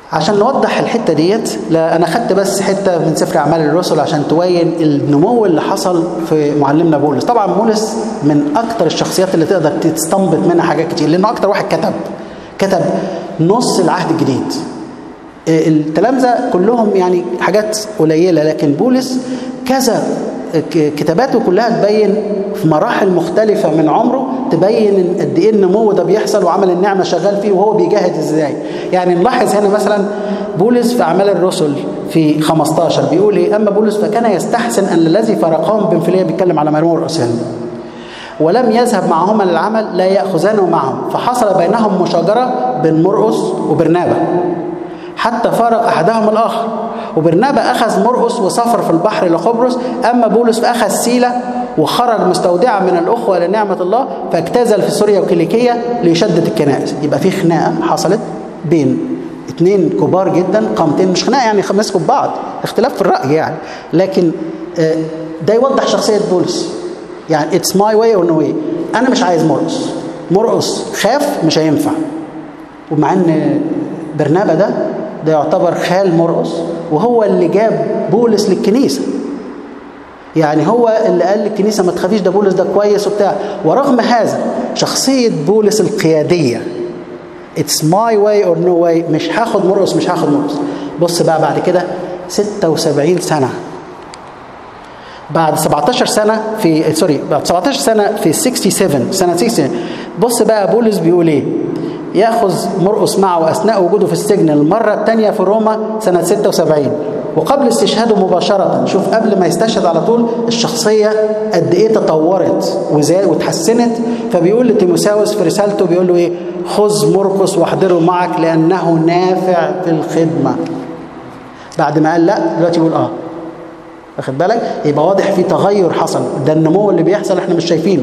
A: عشان نوضح الحته ديت لا انا خدت بس حته من سفر اعمال الرسل عشان تبين النمو اللي حصل في معلمنا بولس طبعا بولس من اكتر الشخصيات اللي تقدر تستنبط منها حاجات كتير لانه اكتر واحد كتب كتب نص العهد الجديد التلامذه كلهم يعني حاجات قليله لكن بولس كذا كتاباته كلها تبين في مراحل مختلفة من عمره تبين قد ايه النمو ده بيحصل وعمل النعمة شغال فيه وهو بيجاهد ازاي يعني نلاحظ هنا مثلا بولس في أعمال الرسل في 15 بيقول ايه أما بولس فكان يستحسن أن الذي فرقهم بنفلية بيتكلم على مرقس هنا ولم يذهب معهما للعمل لا يأخذانه معهم فحصل بينهم مشاجرة بين مرقس وبرنابا حتى فارق أحدهم الآخر وبرنابا أخذ مرقس وسافر في البحر لقبرص أما بولس فأخذ سيلة وخرج مستودعا من الأخوة لنعمة الله فاجتازل في سوريا وكيليكية ليشدد الكنائس يبقى في خناقة حصلت بين اثنين كبار جدا قامتين مش خناقة يعني مسكوا ببعض اختلاف في الرأي يعني لكن ده يوضح شخصية بولس يعني اتس ماي واي اور نو واي انا مش عايز مرقص مرقص خاف مش هينفع ومع ان برنابا ده ده يعتبر خال مرقص وهو اللي جاب بولس للكنيسه يعني هو اللي قال للكنيسه ما تخافيش ده بولس ده كويس وبتاع ورغم هذا شخصيه بولس القياديه اتس ماي واي اور نو واي مش هاخد مرقص مش هاخد مرقص بص بقى بعد كده 76 سنه بعد 17 سنة في سوري بعد 17 سنة في 67 سنة 67 بص بقى بولس بيقول ايه ياخذ مرقس معه اثناء وجوده في السجن المرة الثانية في روما سنة 76 وقبل استشهاده مباشرة شوف قبل ما يستشهد على طول الشخصية قد ايه تطورت وتحسنت فبيقول لتيموساوس في رسالته بيقول له ايه خذ مرقس واحضره معك لأنه نافع في الخدمة بعد ما قال لا دلوقتي يقول اه واخد بالك يبقى واضح في تغير حصل ده النمو اللي بيحصل احنا مش شايفينه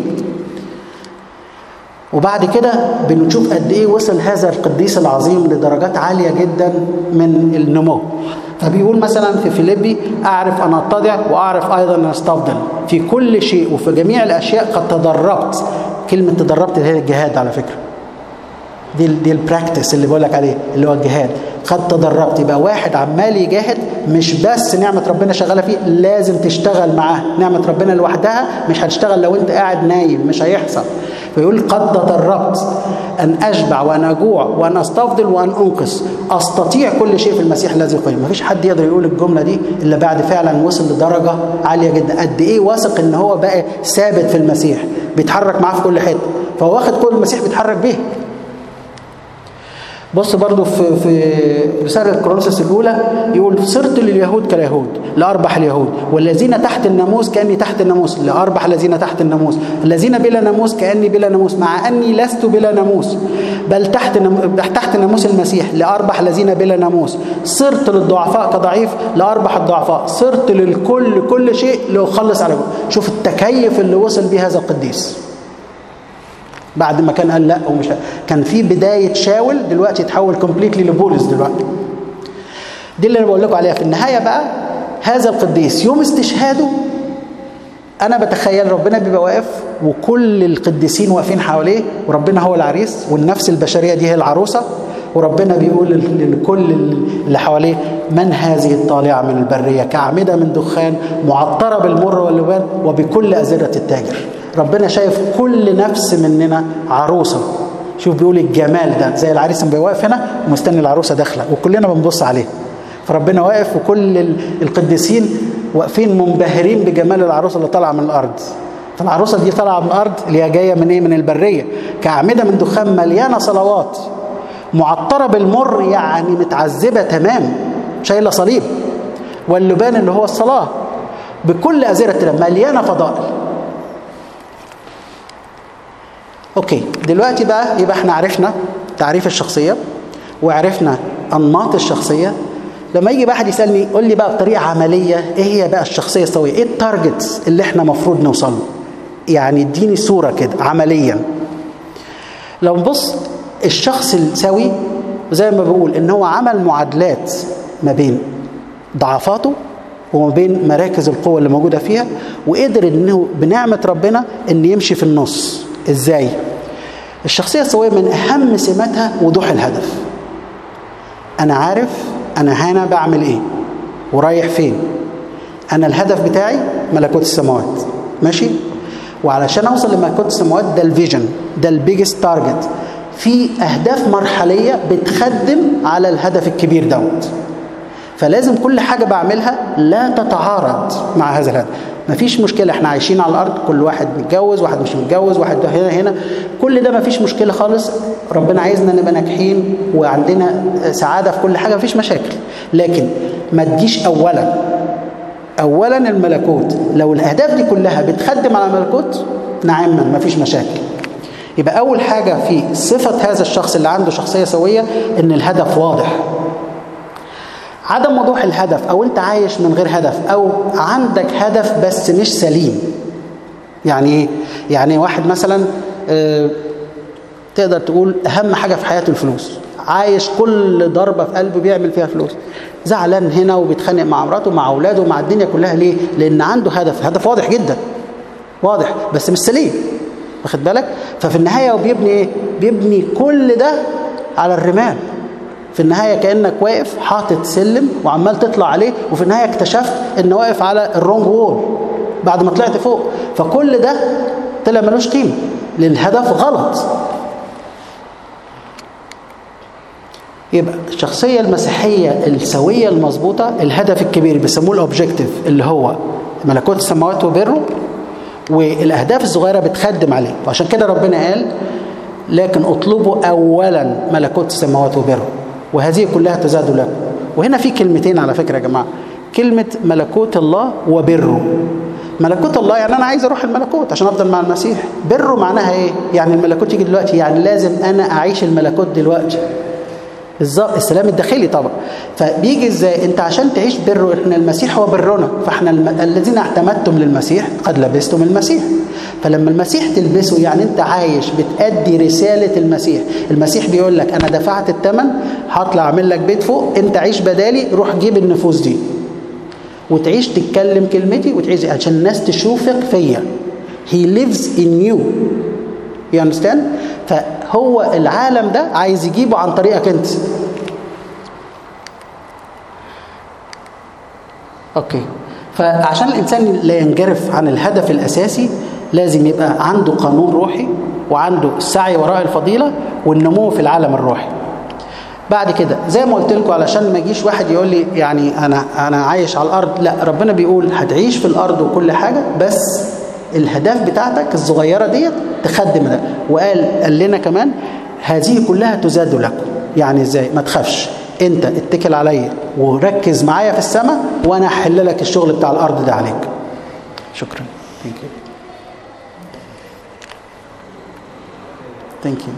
A: وبعد كده بنشوف قد ايه وصل هذا القديس العظيم لدرجات عاليه جدا من النمو فبيقول مثلا في فيليبي اعرف ان اتضع واعرف ايضا ان استفضل في كل شيء وفي جميع الاشياء قد تدربت كلمه تدربت هي الجهاد على فكره دي دي البراكتس اللي بقول لك عليه اللي هو الجهاد قد تدربت يبقى واحد عمال يجاهد مش بس نعمة ربنا شغالة فيه لازم تشتغل معاه نعمة ربنا لوحدها مش هتشتغل لو انت قاعد نايم مش هيحصل فيقول قد تدربت أن أشبع وأن أجوع وأن أستفضل وأن أنقص أستطيع كل شيء في المسيح الذي يقيم مفيش حد يقدر يقول الجملة دي إلا بعد فعلا وصل لدرجة عالية جدا قد إيه واثق إن هو بقى ثابت في المسيح بيتحرك معاه في كل حتة فهو واخد كل المسيح بيتحرك بيه بص برضو في في رسالة كورنثوس الأولى يقول صرت لليهود كاليهود لأربح اليهود والذين تحت الناموس كأني تحت الناموس لأربح الذين تحت الناموس الذين بلا ناموس كأني بلا ناموس مع أني لست بلا ناموس بل تحت تحت ناموس المسيح لأربح الذين بلا ناموس صرت للضعفاء كضعيف لأربح الضعفاء صرت للكل كل شيء لأخلص على شوف التكيف اللي وصل به هذا القديس بعد ما كان قال لا ومش كان في بدايه شاول دلوقتي اتحول كومبليتلي لبولس دلوقتي دي اللي انا بقول لكم عليها في النهايه بقى هذا القديس يوم استشهاده انا بتخيل ربنا بيبقى واقف وكل القديسين واقفين حواليه وربنا هو العريس والنفس البشريه دي هي العروسه وربنا بيقول لكل اللي حواليه من هذه الطالعه من البريه كاعمده من دخان معطره بالمر واللبان وبكل ازره التاجر ربنا شايف كل نفس مننا عروسة شوف بيقول الجمال ده زي العريس لما واقف هنا ومستني العروسة داخلة وكلنا بنبص عليه فربنا واقف وكل القديسين واقفين منبهرين بجمال العروسة اللي طالعة من الأرض فالعروسة دي طالعة من الأرض اللي هي جاية من إيه؟ من البرية كأعمدة من دخان مليانة صلوات معطرة بالمر يعني متعذبة تمام شايلة صليب واللبان اللي هو الصلاة بكل أزرة مليانة فضائل اوكي دلوقتي بقى يبقى احنا عرفنا تعريف الشخصيه وعرفنا انماط الشخصيه لما يجي بقى حد يسالني قول لي بقى بطريقه عمليه ايه هي بقى الشخصيه السويه ايه التارجتس اللي احنا المفروض نوصل له يعني اديني صوره كده عمليا لو نبص الشخص السوي زي ما بقول ان هو عمل معادلات ما بين ضعفاته وما بين مراكز القوه اللي موجوده فيها وقدر انه بنعمه ربنا ان يمشي في النص ازاي الشخصيه السويه من اهم سماتها وضوح الهدف انا عارف انا هنا بعمل ايه ورايح فين انا الهدف بتاعي ملكوت السماوات ماشي وعلشان اوصل لملكوت السماوات ده الفيجن ده البيجست تارجت في اهداف مرحليه بتخدم على الهدف الكبير دوت فلازم كل حاجه بعملها لا تتعارض مع هذا الهدف مفيش مشكله احنا عايشين على الارض كل واحد متجوز واحد مش متجوز واحد هنا هنا كل ده مفيش مشكله خالص ربنا عايزنا نبقى ناجحين وعندنا سعاده في كل حاجه مفيش مشاكل لكن ما تجيش اولا اولا الملكوت لو الاهداف دي كلها بتخدم على الملكوت نعما مفيش مشاكل يبقى اول حاجه في صفه هذا الشخص اللي عنده شخصيه سويه ان الهدف واضح عدم وضوح الهدف او انت عايش من غير هدف او عندك هدف بس مش سليم يعني ايه يعني واحد مثلا اه تقدر تقول اهم حاجه في حياته الفلوس عايش كل ضربه في قلبه بيعمل فيها فلوس زعلان هنا وبيتخانق مع مراته مع اولاده مع الدنيا كلها ليه لان عنده هدف هدف واضح جدا واضح بس مش سليم واخد بالك ففي النهايه هو بيبني ايه بيبني كل ده على الرمال في النهاية كأنك واقف حاطط سلم وعمال تطلع عليه وفي النهاية اكتشفت ان واقف على الرونج وول بعد ما طلعت فوق فكل ده طلع ملوش قيمة للهدف غلط يبقى الشخصية المسيحية السوية المظبوطة الهدف الكبير بيسموه الاوبجيكتيف اللي هو ملكوت السماوات وبره والاهداف الصغيرة بتخدم عليه وعشان كده ربنا قال لكن اطلبوا اولا ملكوت السماوات وبره وهذه كلها تزاد لكم وهنا في كلمتين على فكرة يا جماعة كلمة ملكوت الله وبره ملكوت الله يعني أنا عايز أروح الملكوت عشان أفضل مع المسيح بره معناها إيه؟ يعني الملكوت يجي دلوقتي يعني لازم أنا أعيش الملكوت دلوقتي بالظبط السلام الداخلي طبعا فبيجي ازاي انت عشان تعيش بره احنا المسيح هو برنا فاحنا الم... الذين اعتمدتم للمسيح قد لبستم المسيح فلما المسيح تلبسه يعني انت عايش بتأدي رسالة المسيح المسيح بيقول لك انا دفعت الثمن هطلع اعمل لك بيت فوق انت عيش بدالي روح جيب النفوس دي وتعيش تتكلم كلمتي وتعيش عشان الناس تشوفك فيا he lives in you you understand فهو العالم ده عايز يجيبه عن طريقك انت اوكي فعشان الانسان لا ينجرف عن الهدف الاساسي لازم يبقى عنده قانون روحي وعنده السعي وراء الفضيله والنمو في العالم الروحي بعد كده زي ما قلت لكم علشان ما يجيش واحد يقول لي يعني انا انا عايش على الارض لا ربنا بيقول هتعيش في الارض وكل حاجه بس الهدف بتاعتك الصغيره ديت تخدم ده وقال قال لنا كمان هذه كلها تزاد لكم يعني ازاي ما تخافش انت اتكل عليا وركز معايا في السماء وانا هحل لك الشغل بتاع الارض ده عليك شكرا ثانك يو ثانك يو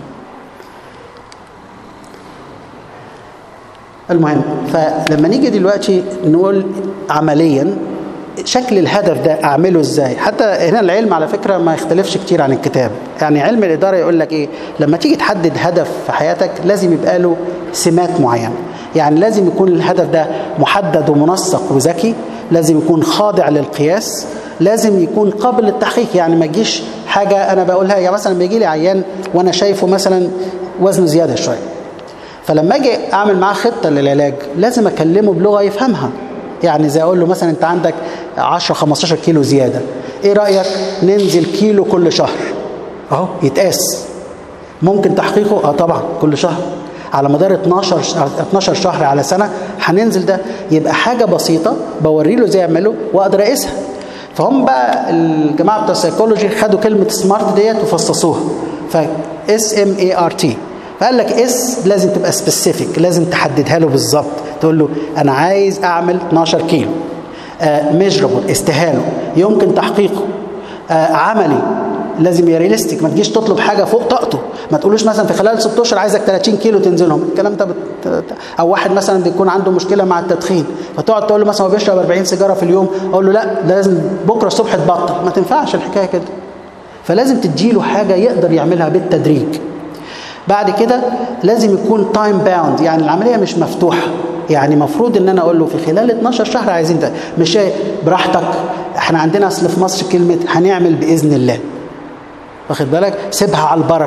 A: المهم فلما نيجي دلوقتي نقول عمليا شكل الهدف ده اعمله ازاي حتى هنا العلم على فكره ما يختلفش كتير عن الكتاب يعني علم الاداره يقول لك ايه لما تيجي تحدد هدف في حياتك لازم يبقى له سمات معينه يعني لازم يكون الهدف ده محدد ومنسق وذكي لازم يكون خاضع للقياس لازم يكون قابل للتحقيق يعني ما تجيش حاجه انا بقولها يعني مثلا بيجي لي عيان وانا شايفه مثلا وزنه زياده شويه فلما اجي اعمل معاه خطه للعلاج لازم اكلمه بلغه يفهمها يعني زي اقول له مثلا انت عندك 10 15 كيلو زياده ايه رايك ننزل كيلو كل شهر اهو يتقاس ممكن تحقيقه اه طبعا كل شهر على مدار 12 12 شهر على سنه هننزل ده يبقى حاجه بسيطه بوري له ازاي يعمله واقدر اقيسها فهم بقى الجماعه بتوع السيكولوجي خدوا كلمه سمارت ديت وفصصوها ف اس ام اي ار تي فقال لك اس لازم تبقى سبيسيفيك لازم تحددها له بالظبط تقول له انا عايز اعمل 12 كيلو ميجربل استهاله يمكن تحقيقه آه عملي لازم يبقى رياليستيك ما تجيش تطلب حاجه فوق طاقته ما تقولوش مثلا في خلال 6 اشهر عايزك 30 كيلو تنزلهم الكلام ده بت... او واحد مثلا بيكون عنده مشكله مع التدخين فتقعد تقول له مثلا هو بيشرب 40 سيجاره في اليوم اقول له لا لازم بكره الصبح تبطل ما تنفعش الحكايه كده فلازم تديله حاجه يقدر يعملها بالتدريج بعد كده لازم يكون تايم باوند يعني العمليه مش مفتوحه يعني مفروض ان انا اقول له في خلال 12 شهر عايزين ده مش براحتك احنا عندنا اصل في مصر كلمه هنعمل باذن الله واخد بالك سيبها على البركه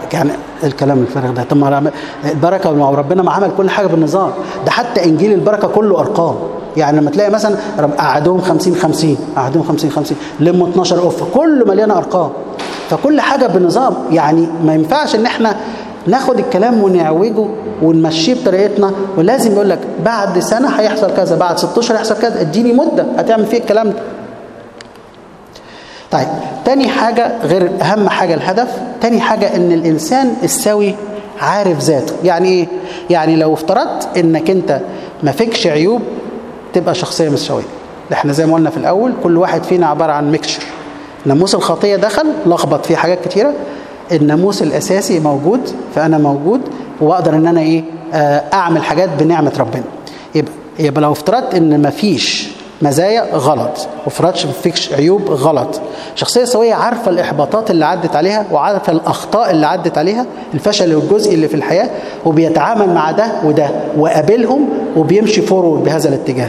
A: يعني الكلام الفارغ ده طب ما البركه ما ربنا ما عمل كل حاجه بالنظام ده حتى انجيل البركه كله ارقام يعني لما تلاقي مثلا قعدوهم 50 50 قعدوهم 50 50 لموا 12 قفه كله مليانه ارقام فكل حاجه بنظام يعني ما ينفعش ان احنا ناخد الكلام ونعوجه ونمشيه بطريقتنا ولازم يقول لك بعد سنه هيحصل كذا بعد 16 هيحصل كذا اديني مده هتعمل فيه الكلام ده طيب تاني حاجة غير أهم حاجة الهدف تاني حاجة إن الإنسان السوي عارف ذاته يعني إيه؟ يعني لو افترضت إنك أنت ما فيكش عيوب تبقى شخصية مش سوية احنا زي ما قلنا في الأول كل واحد فينا عبارة عن ميكشر ناموس الخطية دخل لخبط فيه حاجات كتيرة الناموس الأساسي موجود فأنا موجود وأقدر إن أنا إيه أعمل حاجات بنعمة ربنا يبقى, يبقى لو افترضت إن ما فيش مزايا غلط وفرضش فيكش عيوب غلط شخصية سوية عارفة الإحباطات اللي عدت عليها وعارفة الأخطاء اللي عدت عليها الفشل والجزء اللي في الحياة وبيتعامل مع ده وده وقابلهم وبيمشي فورورد بهذا الاتجاه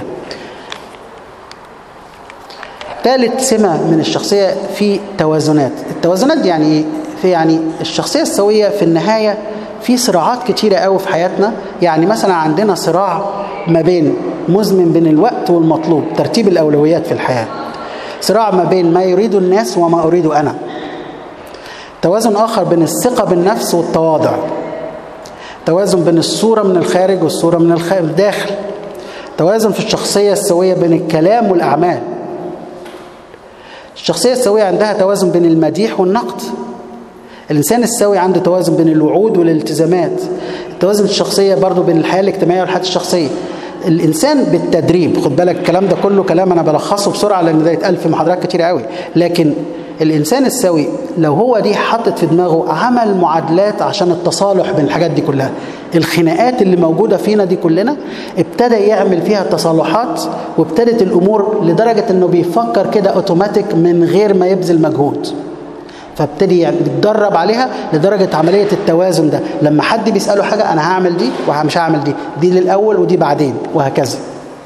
A: ثالث سمة من الشخصية في توازنات التوازنات دي يعني في يعني الشخصية السوية في النهاية في صراعات كتيرة قوي في حياتنا يعني مثلا عندنا صراع ما بين مزمن بين الوقت والمطلوب ترتيب الأولويات في الحياة صراع ما بين ما يريد الناس وما أريد أنا توازن آخر بين الثقة بالنفس والتواضع توازن بين الصورة من الخارج والصورة من الداخل توازن في الشخصية السوية بين الكلام والأعمال الشخصية السوية عندها توازن بين المديح والنقد الإنسان السوي عنده توازن بين الوعود والالتزامات توازن الشخصية برضو بين الحياة الاجتماعية والحياة الشخصية الإنسان بالتدريب خد بالك الكلام ده كله كلام أنا بلخصه بسرعة لأن ده يتقال في محاضرات كتير قوي لكن الإنسان السوي لو هو دي حطت في دماغه عمل معادلات عشان التصالح بين الحاجات دي كلها الخناقات اللي موجودة فينا دي كلنا ابتدى يعمل فيها تصالحات وابتدت الأمور لدرجة أنه بيفكر كده أوتوماتيك من غير ما يبذل مجهود فابتدي يعني يتدرب عليها لدرجة عملية التوازن ده لما حد بيسأله حاجة أنا هعمل دي ومش هعمل دي دي للأول ودي بعدين وهكذا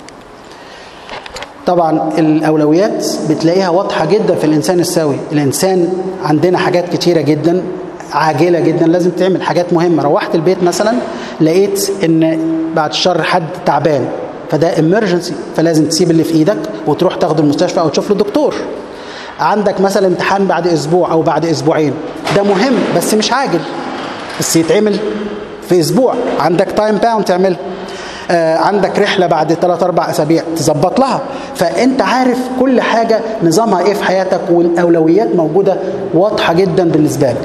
A: طبعا الأولويات بتلاقيها واضحة جدا في الإنسان السوي الإنسان عندنا حاجات كتيرة جدا عاجلة جدا لازم تعمل حاجات مهمة روحت البيت مثلا لقيت ان بعد الشر حد تعبان فده امرجنسي فلازم تسيب اللي في ايدك وتروح تاخده المستشفى او تشوف له دكتور عندك مثلا امتحان بعد اسبوع او بعد اسبوعين ده مهم بس مش عاجل بس يتعمل في اسبوع عندك تايم باوند تعمل آه عندك رحله بعد 3 4 اسابيع تظبط لها فانت عارف كل حاجه نظامها ايه في حياتك والاولويات موجوده واضحه جدا بالنسبه لك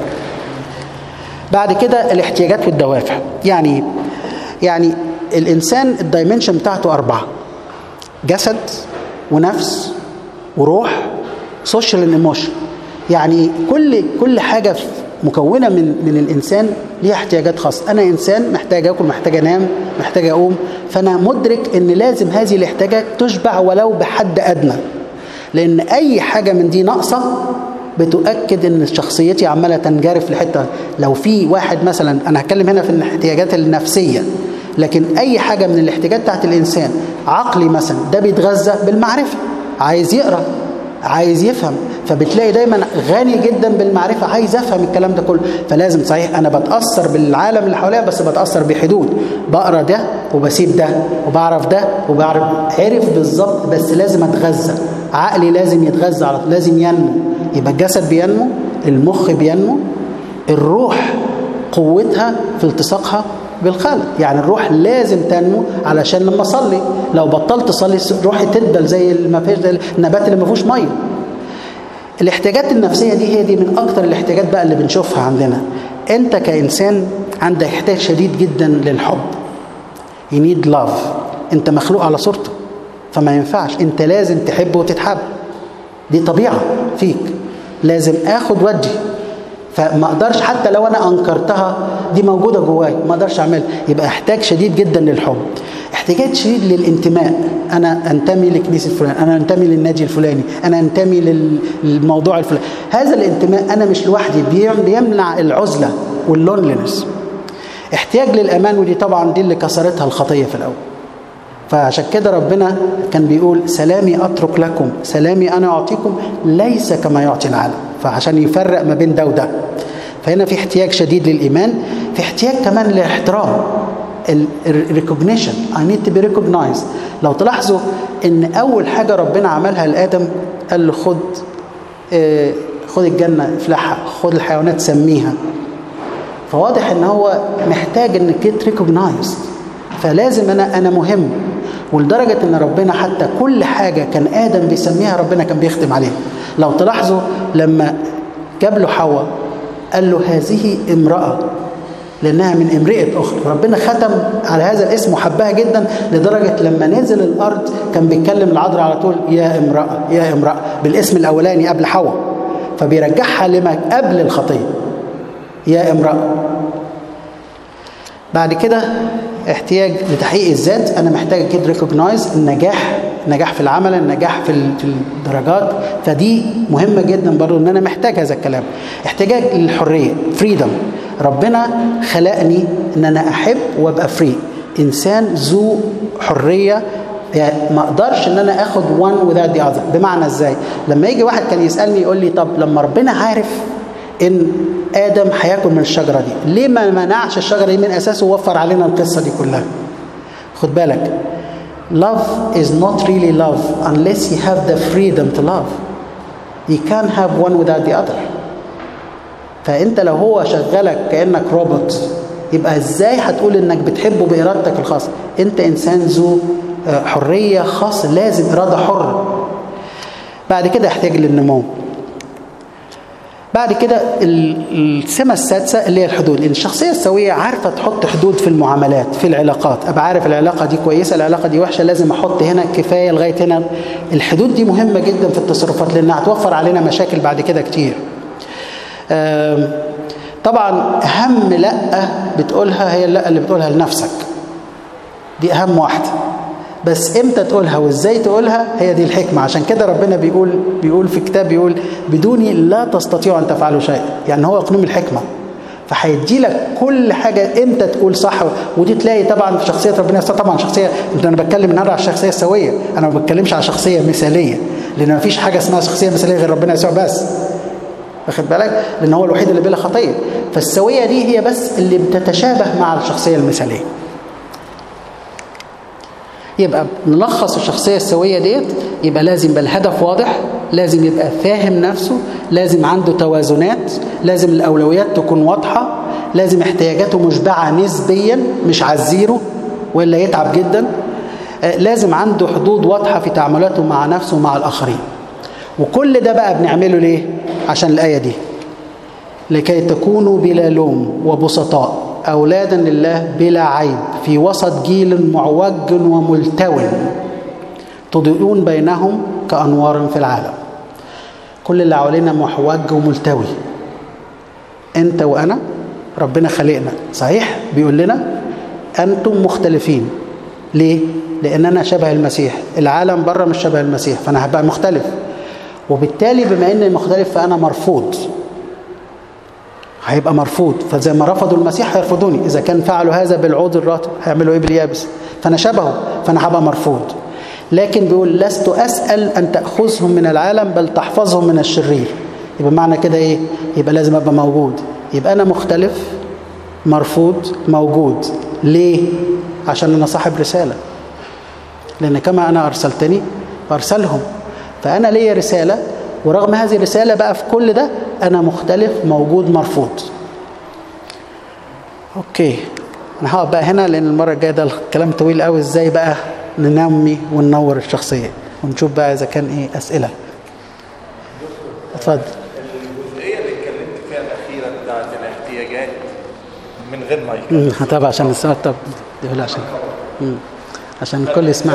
A: بعد كده الاحتياجات والدوافع يعني يعني الانسان الدايمنشن بتاعته اربعه جسد ونفس وروح سوشيال ايموشن يعني كل كل حاجه مكونه من من الانسان ليها احتياجات خاصه انا انسان محتاج اكل محتاج انام محتاج اقوم فانا مدرك ان لازم هذه الاحتياجات تشبع ولو بحد ادنى لان اي حاجه من دي ناقصه بتؤكد ان شخصيتي عماله تنجرف لحته لو في واحد مثلا انا هتكلم هنا في الاحتياجات النفسيه لكن اي حاجه من الاحتياجات بتاعت الانسان عقلي مثلا ده بيتغذى بالمعرفه عايز يقرا عايز يفهم فبتلاقي دايما غني جدا بالمعرفة عايز افهم الكلام ده كله فلازم صحيح انا بتأثر بالعالم اللي حواليا بس بتأثر بحدود بقرا ده وبسيب ده وبعرف ده وبعرف عرف بالظبط بس لازم اتغذى عقلي لازم يتغذى على لازم ينمو يبقى الجسد بينمو المخ بينمو الروح قوتها في التصاقها بالخالق يعني الروح لازم تنمو علشان لما اصلي لو بطلت اصلي روحي تدبل زي ما فيش النبات اللي ما فيهوش ميه الاحتياجات النفسيه دي هي دي من اكتر الاحتياجات بقى اللي بنشوفها عندنا انت كانسان عندك احتياج شديد جدا للحب you need love انت مخلوق على صورته فما ينفعش انت لازم تحب وتتحب دي طبيعه فيك لازم اخد ودي فما اقدرش حتى لو انا انكرتها دي موجوده جواي ما اقدرش اعملها يبقى احتاج شديد جدا للحب احتياج شديد للانتماء انا انتمي لكنيسه فلان انا انتمي للنادي الفلاني انا انتمي للموضوع الفلاني هذا الانتماء انا مش لوحدي بيمنع العزله واللونلينس احتياج للامان ودي طبعا دي اللي كسرتها الخطيه في الاول فعشان كده ربنا كان بيقول سلامي اترك لكم سلامي انا اعطيكم ليس كما يعطي العالم فعشان يفرق ما بين ده وده فهنا في احتياج شديد للايمان في احتياج كمان للاحترام الريكوجنيشن I need to be recognized لو تلاحظوا ان اول حاجه ربنا عملها لادم قال له خد آه خد الجنه افلحها خد الحيوانات سميها فواضح ان هو محتاج انك تريكوجنايز فلازم انا انا مهم ولدرجه ان ربنا حتى كل حاجه كان ادم بيسميها ربنا كان بيختم عليها لو تلاحظوا لما جاب له حواء قال له هذه امراه لانها من امرئه اخرى ربنا ختم على هذا الاسم وحبها جدا لدرجه لما نزل الارض كان بيتكلم العذراء على طول يا امراه يا امراه بالاسم الاولاني قبل حواء فبيرجعها لما قبل الخطيه يا امراه بعد كده احتياج لتحقيق الذات انا محتاج اكيد ريكوجنايز النجاح النجاح في العمل النجاح في في الدرجات فدي مهمه جدا برضو ان انا محتاج هذا الكلام احتياج للحريه فريدم ربنا خلقني ان انا احب وابقى فري انسان ذو حريه يعني ما اقدرش ان انا اخد one without the other بمعنى ازاي لما يجي واحد كان يسالني يقول لي طب لما ربنا عارف ان ادم هياكل من الشجره دي ليه ما منعش الشجره دي من اساسه ووفر علينا القصه دي كلها خد بالك love is not really love unless you have the freedom to love you can't have one without the other فانت لو هو شغلك كانك روبوت يبقى ازاي هتقول انك بتحبه بارادتك الخاصه انت انسان ذو حريه خاصه لازم اراده حره بعد كده يحتاج للنمو بعد كده السمة السادسة اللي هي الحدود لأن الشخصية السوية عارفة تحط حدود في المعاملات في العلاقات أبقى عارف العلاقة دي كويسة العلاقة دي وحشة لازم أحط هنا كفاية لغاية هنا الحدود دي مهمة جدا في التصرفات لأنها هتوفر علينا مشاكل بعد كده كتير طبعا أهم لأ بتقولها هي اللأ اللي بتقولها لنفسك دي أهم واحدة بس امتى تقولها وازاي تقولها هي دي الحكمه عشان كده ربنا بيقول بيقول في كتاب بيقول بدوني لا تستطيعوا ان تفعلوا شيئا يعني هو قانون الحكمه فهيدي لك كل حاجه امتى تقول صح ودي تلاقي طبعا في شخصيه ربنا طبعا شخصيه انا بتكلم النهارده على الشخصيه السويه انا ما بتكلمش على شخصيه مثاليه لان ما فيش حاجه اسمها شخصيه مثاليه غير ربنا يسوع بس واخد بالك لان هو الوحيد اللي بلا خطيه فالسويه دي هي بس اللي بتتشابه مع الشخصيه المثاليه يبقى نلخص الشخصية السوية ديت يبقى لازم يبقى الهدف واضح لازم يبقى فاهم نفسه لازم عنده توازنات لازم الأولويات تكون واضحة لازم احتياجاته مشبعة نسبيا مش على الزيرو وإلا يتعب جدا لازم عنده حدود واضحة في تعاملاته مع نفسه ومع الآخرين وكل ده بقى بنعمله ليه عشان الآية دي لكي تكونوا بلا لوم وبسطاء أولادا لله بلا عيب في وسط جيل معوج وملتو تضيئون بينهم كأنوار في العالم كل اللي حوالينا محوج وملتوي انت وانا ربنا خلقنا صحيح بيقول لنا انتم مختلفين ليه لان انا شبه المسيح العالم بره مش شبه المسيح فانا هبقى مختلف وبالتالي بما اني مختلف فانا مرفوض هيبقى مرفوض فزي ما رفضوا المسيح هيرفضوني اذا كان فعلوا هذا بالعود الرطب هيعملوا ايه باليابس فانا شبهه فانا هبقى مرفوض لكن بيقول لست اسال ان تاخذهم من العالم بل تحفظهم من الشرير يبقى معنى كده ايه يبقى لازم ابقى موجود يبقى انا مختلف مرفوض موجود ليه عشان انا صاحب رساله لان كما انا ارسلتني فارسلهم فانا ليا رساله ورغم هذه الرساله بقى في كل ده انا مختلف موجود مرفوض اوكي انا هقف بقى هنا لان المره الجايه ده الكلام طويل قوي ازاي بقى ننمي وننور الشخصيه ونشوف بقى اذا كان ايه اسئله اتفضل
B: الجزئيه اللي اتكلمت فيها الاخيره بتاعت الاحتياجات من غير مايك
A: مم، طب عشان السؤال طب يقول عشان مم. عشان الكل يسمع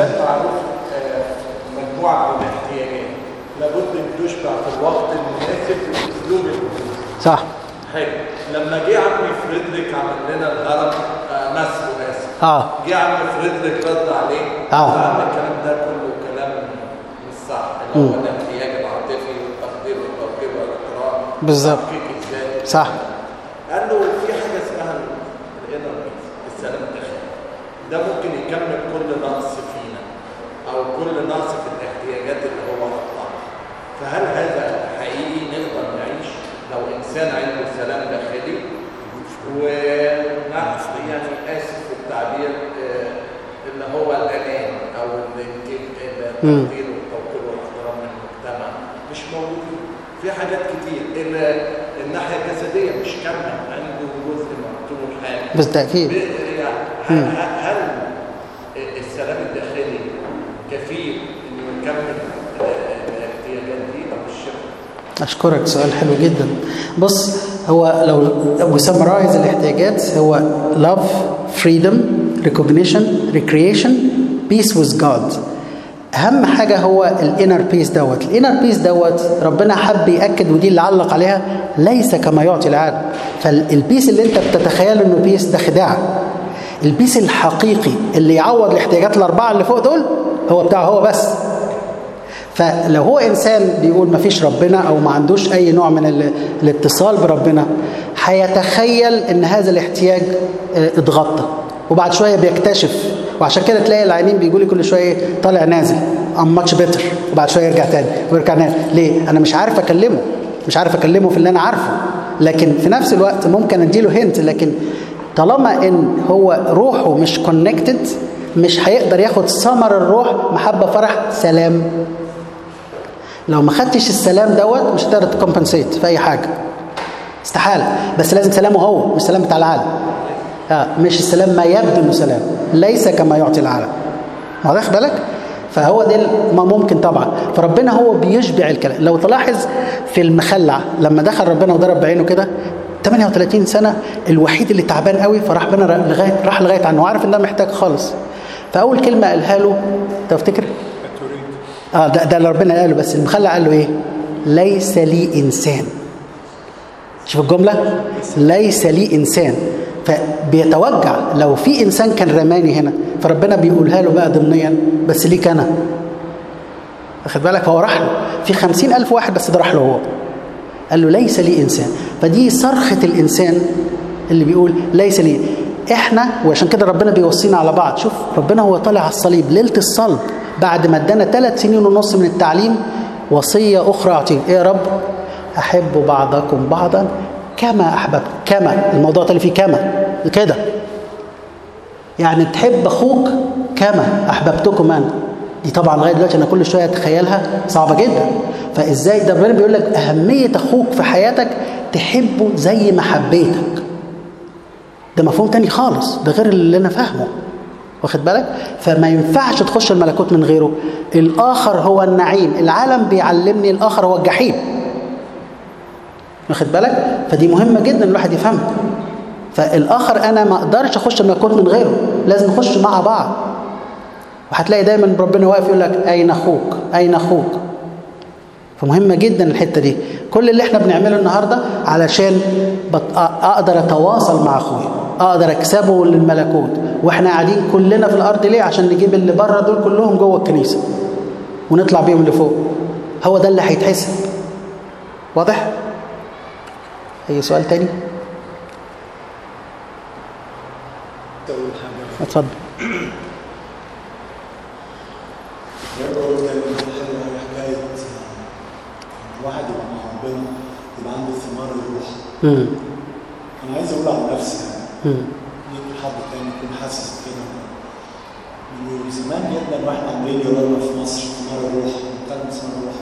B: مجموعه من الاحتياجات لابد ان تشبع في الوقت المناسب والاسلوب المناسب
A: صح
B: حلو لما جه عمي فريدريك عمل لنا الهرم آه مصر اسف
A: اه
B: جه عم فريدريك رد عليه
A: آه.
B: قال الكلام ده كله كلام مش صح اللي هو الاحتياج العاطفي والتقدير والتوقير والاحترام
A: بالظبط.
B: تحقيق الذات
A: صح
B: قال له في حاجه اسمها الانر السلام الداخلي ده ممكن يكمل كل نقص فينا او كل نقص في الاحتياجات اللي هو حطها فهل هذا حقيقي نقدر نعيش لو انسان عنده سلام داخلي التقدير والتوقير والاحترام من المجتمع مش موجودين في حاجات كتير ال- الناحيه الجسديه مش كامله عنده جزء مقتول حاجه
A: بالتأكيد
B: ب- يعني هل, هل السلام الداخلي كفيل انه يكمل الاحتياجات دي او الشغل؟
A: أشكرك سؤال حلو جدا بص هو لو لو سمرايز الاحتياجات هو love freedom recognition recreation peace with God أهم حاجة هو الانر بيس دوت الانر بيس دوت ربنا حب يأكد ودي اللي علق عليها ليس كما يعطي العالم فالبيس اللي انت بتتخيله انه بيس ده خداع البيس الحقيقي اللي يعوض الاحتياجات الأربعة اللي فوق دول هو بتاعه هو بس فلو هو انسان بيقول ما فيش ربنا او ما عندوش اي نوع من ال- الاتصال بربنا هيتخيل ان هذا الاحتياج آه، اتغطى وبعد شويه بيكتشف وعشان كده تلاقي العينين بيقول لي كل شويه طالع نازل ام ماتش بيتر وبعد شويه يرجع تاني ويرجع نازل ليه انا مش عارف اكلمه مش عارف اكلمه في اللي انا عارفه لكن في نفس الوقت ممكن اديله هنت لكن طالما ان هو روحه مش كونكتد مش هيقدر ياخد ثمر الروح محبه فرح سلام لو ما خدتش السلام دوت مش هتقدر تكمبنسيت في اي حاجه استحاله بس لازم سلامه هو مش سلام بتاع العالم آه مش السلام ما يبدو انه سلام ليس كما يعطي العالم واضح بالك فهو ده ما ممكن طبعا فربنا هو بيشبع الكلام لو تلاحظ في المخلع لما دخل ربنا وضرب بعينه كده 38 سنه الوحيد اللي تعبان قوي فراح بنا لغايه راح لغايه عنه وعارف ان ده محتاج خالص فاول كلمه قالها له تفتكر اه ده ده اللي ربنا قاله بس المخلع قال له ايه ليس لي انسان شوف الجمله ليس لي انسان فبيتوجع لو في انسان كان رماني هنا فربنا بيقولها له بقى ضمنيا بس ليك انا واخد بالك فهو راح له في خمسين ألف واحد بس ده راح له هو قال له ليس لي إنسان فدي صرخة الإنسان اللي بيقول ليس لي إحنا وعشان كده ربنا بيوصينا على بعض شوف ربنا هو طالع على الصليب ليلة الصلب بعد ما ادانا ثلاث سنين ونص من التعليم وصية أخرى أعطيه إيه يا رب أحب بعضكم بعضا كما أحببت كما الموضوع تاني فيه كما كده يعني تحب أخوك كما أحببتكم أنا دي طبعا لغايه دلوقتي انا كل شويه اتخيلها صعبه جدا فازاي ده ربنا بيقول لك اهميه اخوك في حياتك تحبه زي ما حبيتك ده مفهوم تاني خالص ده غير اللي انا فاهمه واخد بالك فما ينفعش تخش الملكوت من غيره الاخر هو النعيم العالم بيعلمني الاخر هو الجحيم واخد بالك فدي مهمه جدا الواحد يفهمها فالاخر انا ما اقدرش اخش الملكوت من غيره لازم نخش مع بعض وهتلاقي دايما ربنا واقف يقول لك اين اخوك اين اخوك فمهمه جدا الحته دي كل اللي احنا بنعمله النهارده علشان بط... اقدر اتواصل مع اخويا اقدر اكسبه للملكوت واحنا قاعدين كلنا في الارض ليه عشان نجيب اللي بره دول كلهم جوه الكنيسه ونطلع بيهم لفوق هو ده اللي هيتحسب واضح اي سؤال تاني اتفضل
C: الواحد يبقى مع ربنا يبقى عنده ثمار الروح
A: امم
C: انا عايز اقول عن نفسي يعني
A: امم
C: يمكن حد تاني يكون حاسس كده من زمان جدا واحنا عمالين يقولوا في مصر ثمار الروح بنتكلم ثمار الروح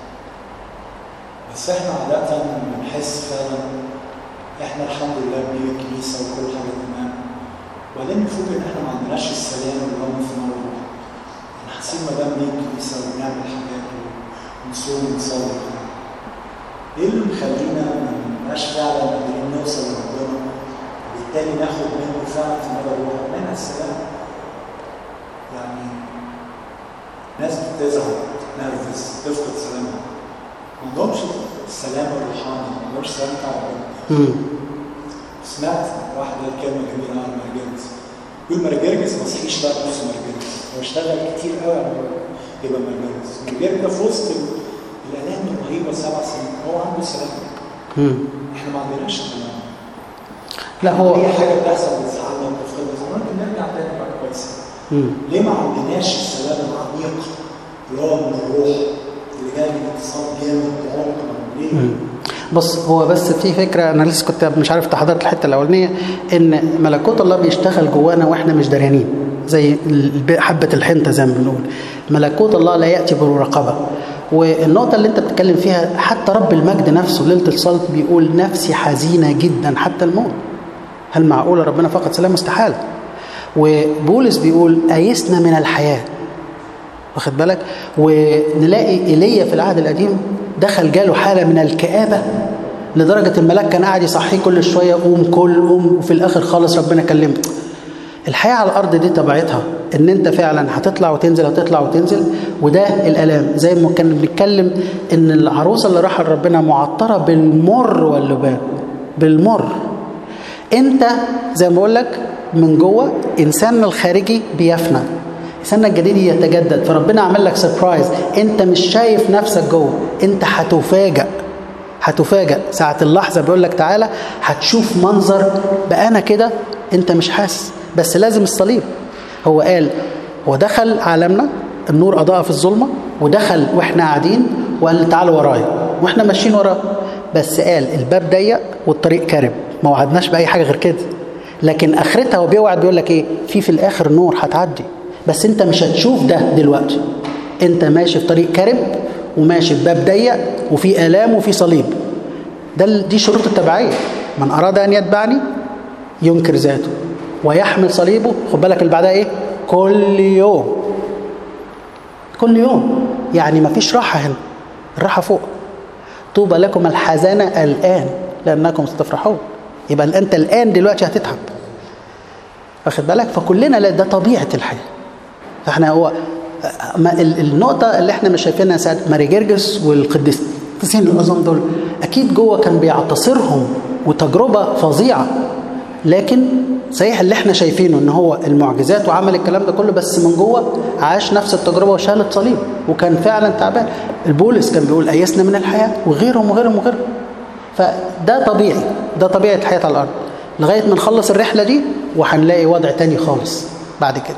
C: بس احنا عادة بنحس فعلا احنا الحمد لله بنيجي الكنيسة وكل حاجة تمام وبعدين نفوق ان احنا ما عندناش السلام اللي هو من ثمار الروح احنا حاسين ما دام نيجي الكنيسة وبنعمل حاجات ونصوم ونصلي ايه اللي مخلينا ما نبقاش فعلا قادرين نوصل لربنا وبالتالي ناخد منه فعلا ثمار الروح منها السلام يعني ناس بتزعل تنرفز تفقد سلامها ما عندهمش السلام الروحاني ما عندهمش السلام بتاع ربنا
A: امم
C: سمعت واحد قال كلمه جميله عن مرجانس يقول مرجانس ما صحيش بقى نفسه مرجانس هو اشتغل كتير قوي على يبقى مرجانس مرجانس ده في وسط ال- الالام الرهيبه سبع سنين هو عنده سلام
A: امم
C: احنا ما عندناش سلام
A: لا هو
C: اي حاجه بتحصل بتزعلنا وبتفقدنا بس ممكن نرجع تاني بقى كويس
A: امم
C: ليه ما عندناش السلام العميق اللي هو من الروح اللي جاي من اتصال جامد بعمق ليه؟
A: مم. بص هو بس في فكره انا لسه كنت مش عارف انت حضرت الحته الاولانيه ان ملكوت الله بيشتغل جوانا واحنا مش دريانين زي الب- حبة الحنطة زي ما بنقول ملكوت الله لا يأتي بالرقبة والنقطة اللي انت بتتكلم فيها حتى رب المجد نفسه ليلة الصلب بيقول نفسي حزينة جدا حتى الموت هل معقولة ربنا فقط سلام مستحيل وبولس بيقول أيسنا من الحياة واخد بالك ونلاقي ايليا في العهد القديم دخل جاله حاله من الكآبه لدرجه الملاك كان قاعد يصحيه كل شويه قوم كل قوم وفي الاخر خالص ربنا كلمه الحياه على الارض دي طبيعتها ان انت فعلا هتطلع وتنزل هتطلع وتنزل وده الالام زي ما كان بنتكلم ان العروسه اللي راح لربنا معطره بالمر واللبان بالمر انت زي ما بقول لك من جوه انساننا الخارجي بيفنى انساننا الجديد يتجدد فربنا عمل لك سربرايز انت مش شايف نفسك جوه انت هتفاجئ هتفاجئ ساعة اللحظة بيقول لك تعالى هتشوف منظر بقى انا كده انت مش حاسس بس لازم الصليب هو قال هو دخل عالمنا النور اضاء في الظلمة ودخل واحنا قاعدين وقال تعالوا ورايا واحنا ماشيين وراه بس قال الباب ضيق والطريق كرب ما وعدناش باي حاجه غير كده لكن اخرتها هو بيوعد بيقول لك ايه في في الاخر نور هتعدي بس انت مش هتشوف ده دلوقتي انت ماشي في طريق كرب وماشي في باب ضيق وفي الام وفي صليب ده ال- دي شروط التبعيه من اراد ان يتبعني ينكر ذاته ويحمل صليبه خد بالك اللي بعدها ايه كل يوم كل يوم يعني ما فيش راحه هنا الراحه فوق طوبى لكم الحزانه الان لانكم ستفرحون يبقى انت الان دلوقتي هتتعب واخد بالك فكلنا لا ده طبيعه الحياه فاحنا هو ما ال- النقطه اللي احنا مش شايفينها ساعه ماري جرجس والقديسين العظام دول اكيد جوه كان بيعتصرهم وتجربه فظيعه لكن صحيح اللي احنا شايفينه ان هو المعجزات وعمل الكلام ده كله بس من جوه عاش نفس التجربه وشالت صليب وكان فعلا تعبان البولس كان بيقول ايسنا من الحياه وغيرهم وغيرهم وغيرهم فده طبيعي ده طبيعه الحياه على الارض لغايه ما نخلص الرحله دي وهنلاقي وضع تاني خالص بعد كده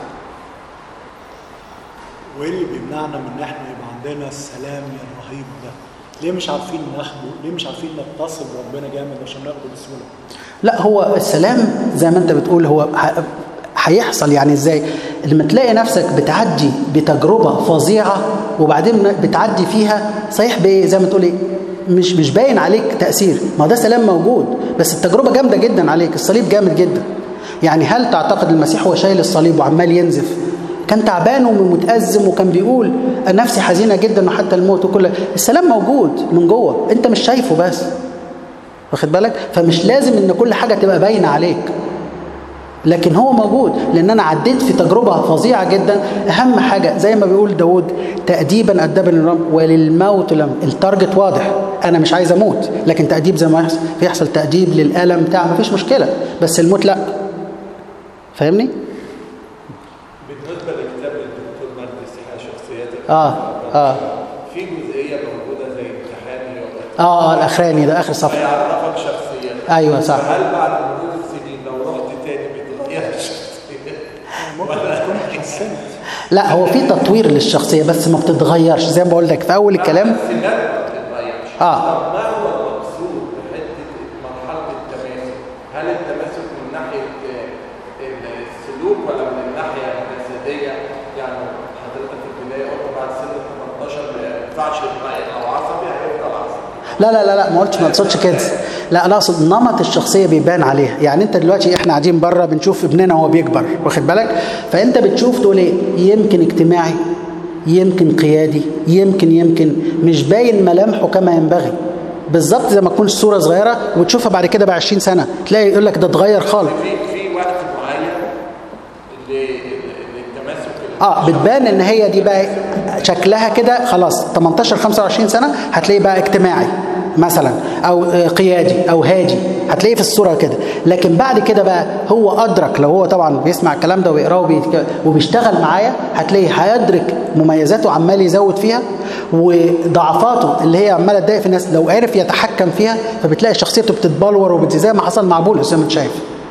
C: وايه اللي بيمنعنا من ان احنا يبقى عندنا السلام الرهيب ده؟ ليه مش عارفين ناخده؟ ليه مش عارفين نتصل بربنا جامد عشان ناخده بسهوله؟
A: لا هو السلام زي ما انت بتقول هو ه- هيحصل يعني ازاي لما تلاقي نفسك بتعدي بتجربه فظيعه وبعدين بتعدي فيها صحيح بايه زي ما تقول ايه مش مش باين عليك تاثير ما هو ده سلام موجود بس التجربه جامده جدا عليك الصليب جامد جدا يعني هل تعتقد المسيح هو شايل الصليب وعمال ينزف كان تعبان ومتأزم وكان بيقول نفسي حزينه جدا وحتى الموت وكل السلام موجود من جوه انت مش شايفه بس واخد بالك فمش لازم ان كل حاجه تبقى باينه عليك لكن هو موجود لان انا عديت في تجربه فظيعه جدا اهم حاجه زي ما بيقول داود تاديبا ادبني الرب وللموت لم التارجت واضح انا مش عايز اموت لكن تاديب زي ما يحصل فيحصل تاديب للالم بتاع مفيش مشكله بس الموت لا فاهمني
B: بالنسبه لكتاب الدكتور مجدي سيحه شخصياتك
A: اه اه
B: في جزئيه موجوده زي امتحان يوم
A: اه, آه الاخراني ده اخر صفحه
B: هيعرفك شخصيتك
A: ايوه صح
B: فهل بعد مرور السنين لو رحت تاني بتلاقيها الشخصيه
C: ممكن تكون اتحسنت
A: لا هو في تطوير للشخصيه بس ما بتتغيرش زي ما بقول لك في اول الكلام
B: السمات ما بتتغيرش
A: اه
B: طب ما هو المقصود بحته مرحله التماسك؟ هل التماسك من ناحيه آه، السلوك ولا من الناحيه الجسديه؟ يعني حضرتك في البدايه قلت بعد سن 18 ما ينفعش يبقى او عصبي هيفضل عصبي.
A: لا لا لا لا ما قلتش ما اقصدش كده لا انا اقصد نمط الشخصيه بيبان عليها يعني انت دلوقتي احنا قاعدين بره بنشوف ابننا وهو بيكبر واخد بالك فانت بتشوف تقول ايه يمكن اجتماعي يمكن قيادي يمكن يمكن مش باين ملامحه كما ينبغي بالظبط زي ما تكون الصوره صغيره وتشوفها بعد كده ب 20 سنه تلاقي يقول لك ده اتغير خالص
B: في في وقت معين ل- للتماسك
A: اه بتبان ان هي دي بقى شكلها كده خلاص 18 25 سنه هتلاقيه بقى اجتماعي مثلا او آه، قيادي او هادي هتلاقيه في الصوره كده لكن بعد كده بقى هو ادرك لو هو طبعا بيسمع الكلام ده ويقراه وبيتك- وبيشتغل معايا هتلاقيه هيدرك مميزاته عمال يزود فيها وضعفاته اللي هي عماله تضايق في الناس لو عرف يتحكم فيها فبتلاقي شخصيته بتتبلور وبت- زي ما حصل مع بولس زي ما انت شايف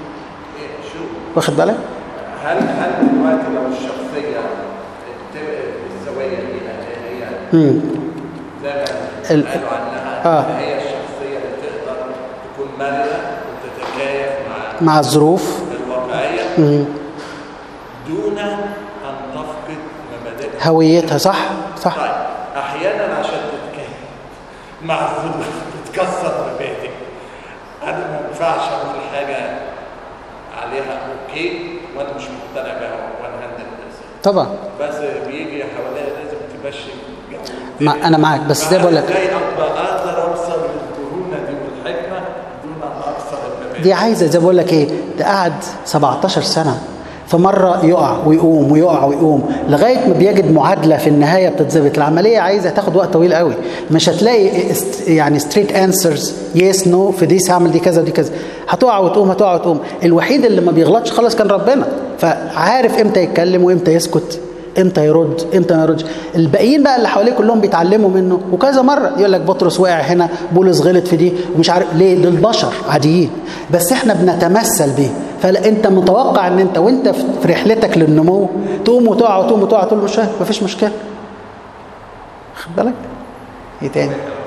A: واخد بالك؟
B: هل هل دلوقتي لو الشخصيه الت- السويه دي اللي هي
A: امم
B: زي ما
A: ال-
B: قالوا عنها
A: آه.
B: إن هي الشخصيه اللي تقدر تكون مرنه وتتكيف مع
A: مع الظروف
B: الواقعيه
A: مم.
B: دون ان تفقد مبادئها
A: هويتها صح صح
B: طيب احيانا عشان تتكلم مع الظروف تتكسر مبادئ انا ما ينفعش اقول حاجه عليها اوكي وانا مش مقتنع بها 100%
A: طبعا
B: بس بيجي حواليها لازم تمشي جو.
A: ما انا معاك بس زي بقول لك
B: ازاي ابقى اقدر اوصل للكهونه دي والحكمه دون ان اكسر المبادئ
A: دي عايزه زي بقول لك ايه ده قعد 17 سنه فمره يقع ويقوم ويقع ويقوم لغايه ما بيجد معادله في النهايه بتتظبط العمليه عايزه تاخد وقت طويل قوي مش هتلاقي است- يعني ستريت انسرز يس نو في دي هعمل دي كذا ودي كذا هتقع وتقوم هتقع وتقوم الوحيد اللي ما بيغلطش خلاص كان ربنا فعارف امتى يتكلم وامتى يسكت امتى يرد امتى ما يردش الباقيين بقى اللي حواليه كلهم بيتعلموا منه وكذا مره يقول لك بطرس وقع هنا بولس غلط في دي ومش عارف ليه دول بشر عاديين بس احنا بنتمثل بيه فانت متوقع ان انت وانت في رحلتك للنمو تقوم وتقع وتقوم وتقع تقول مش مفيش مشكله خد بالك ايه تاني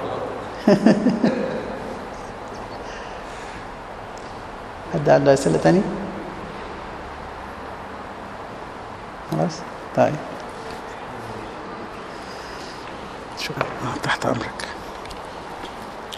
A: حد عنده اسئله تاني خلاص طيب شكرا تحت امرك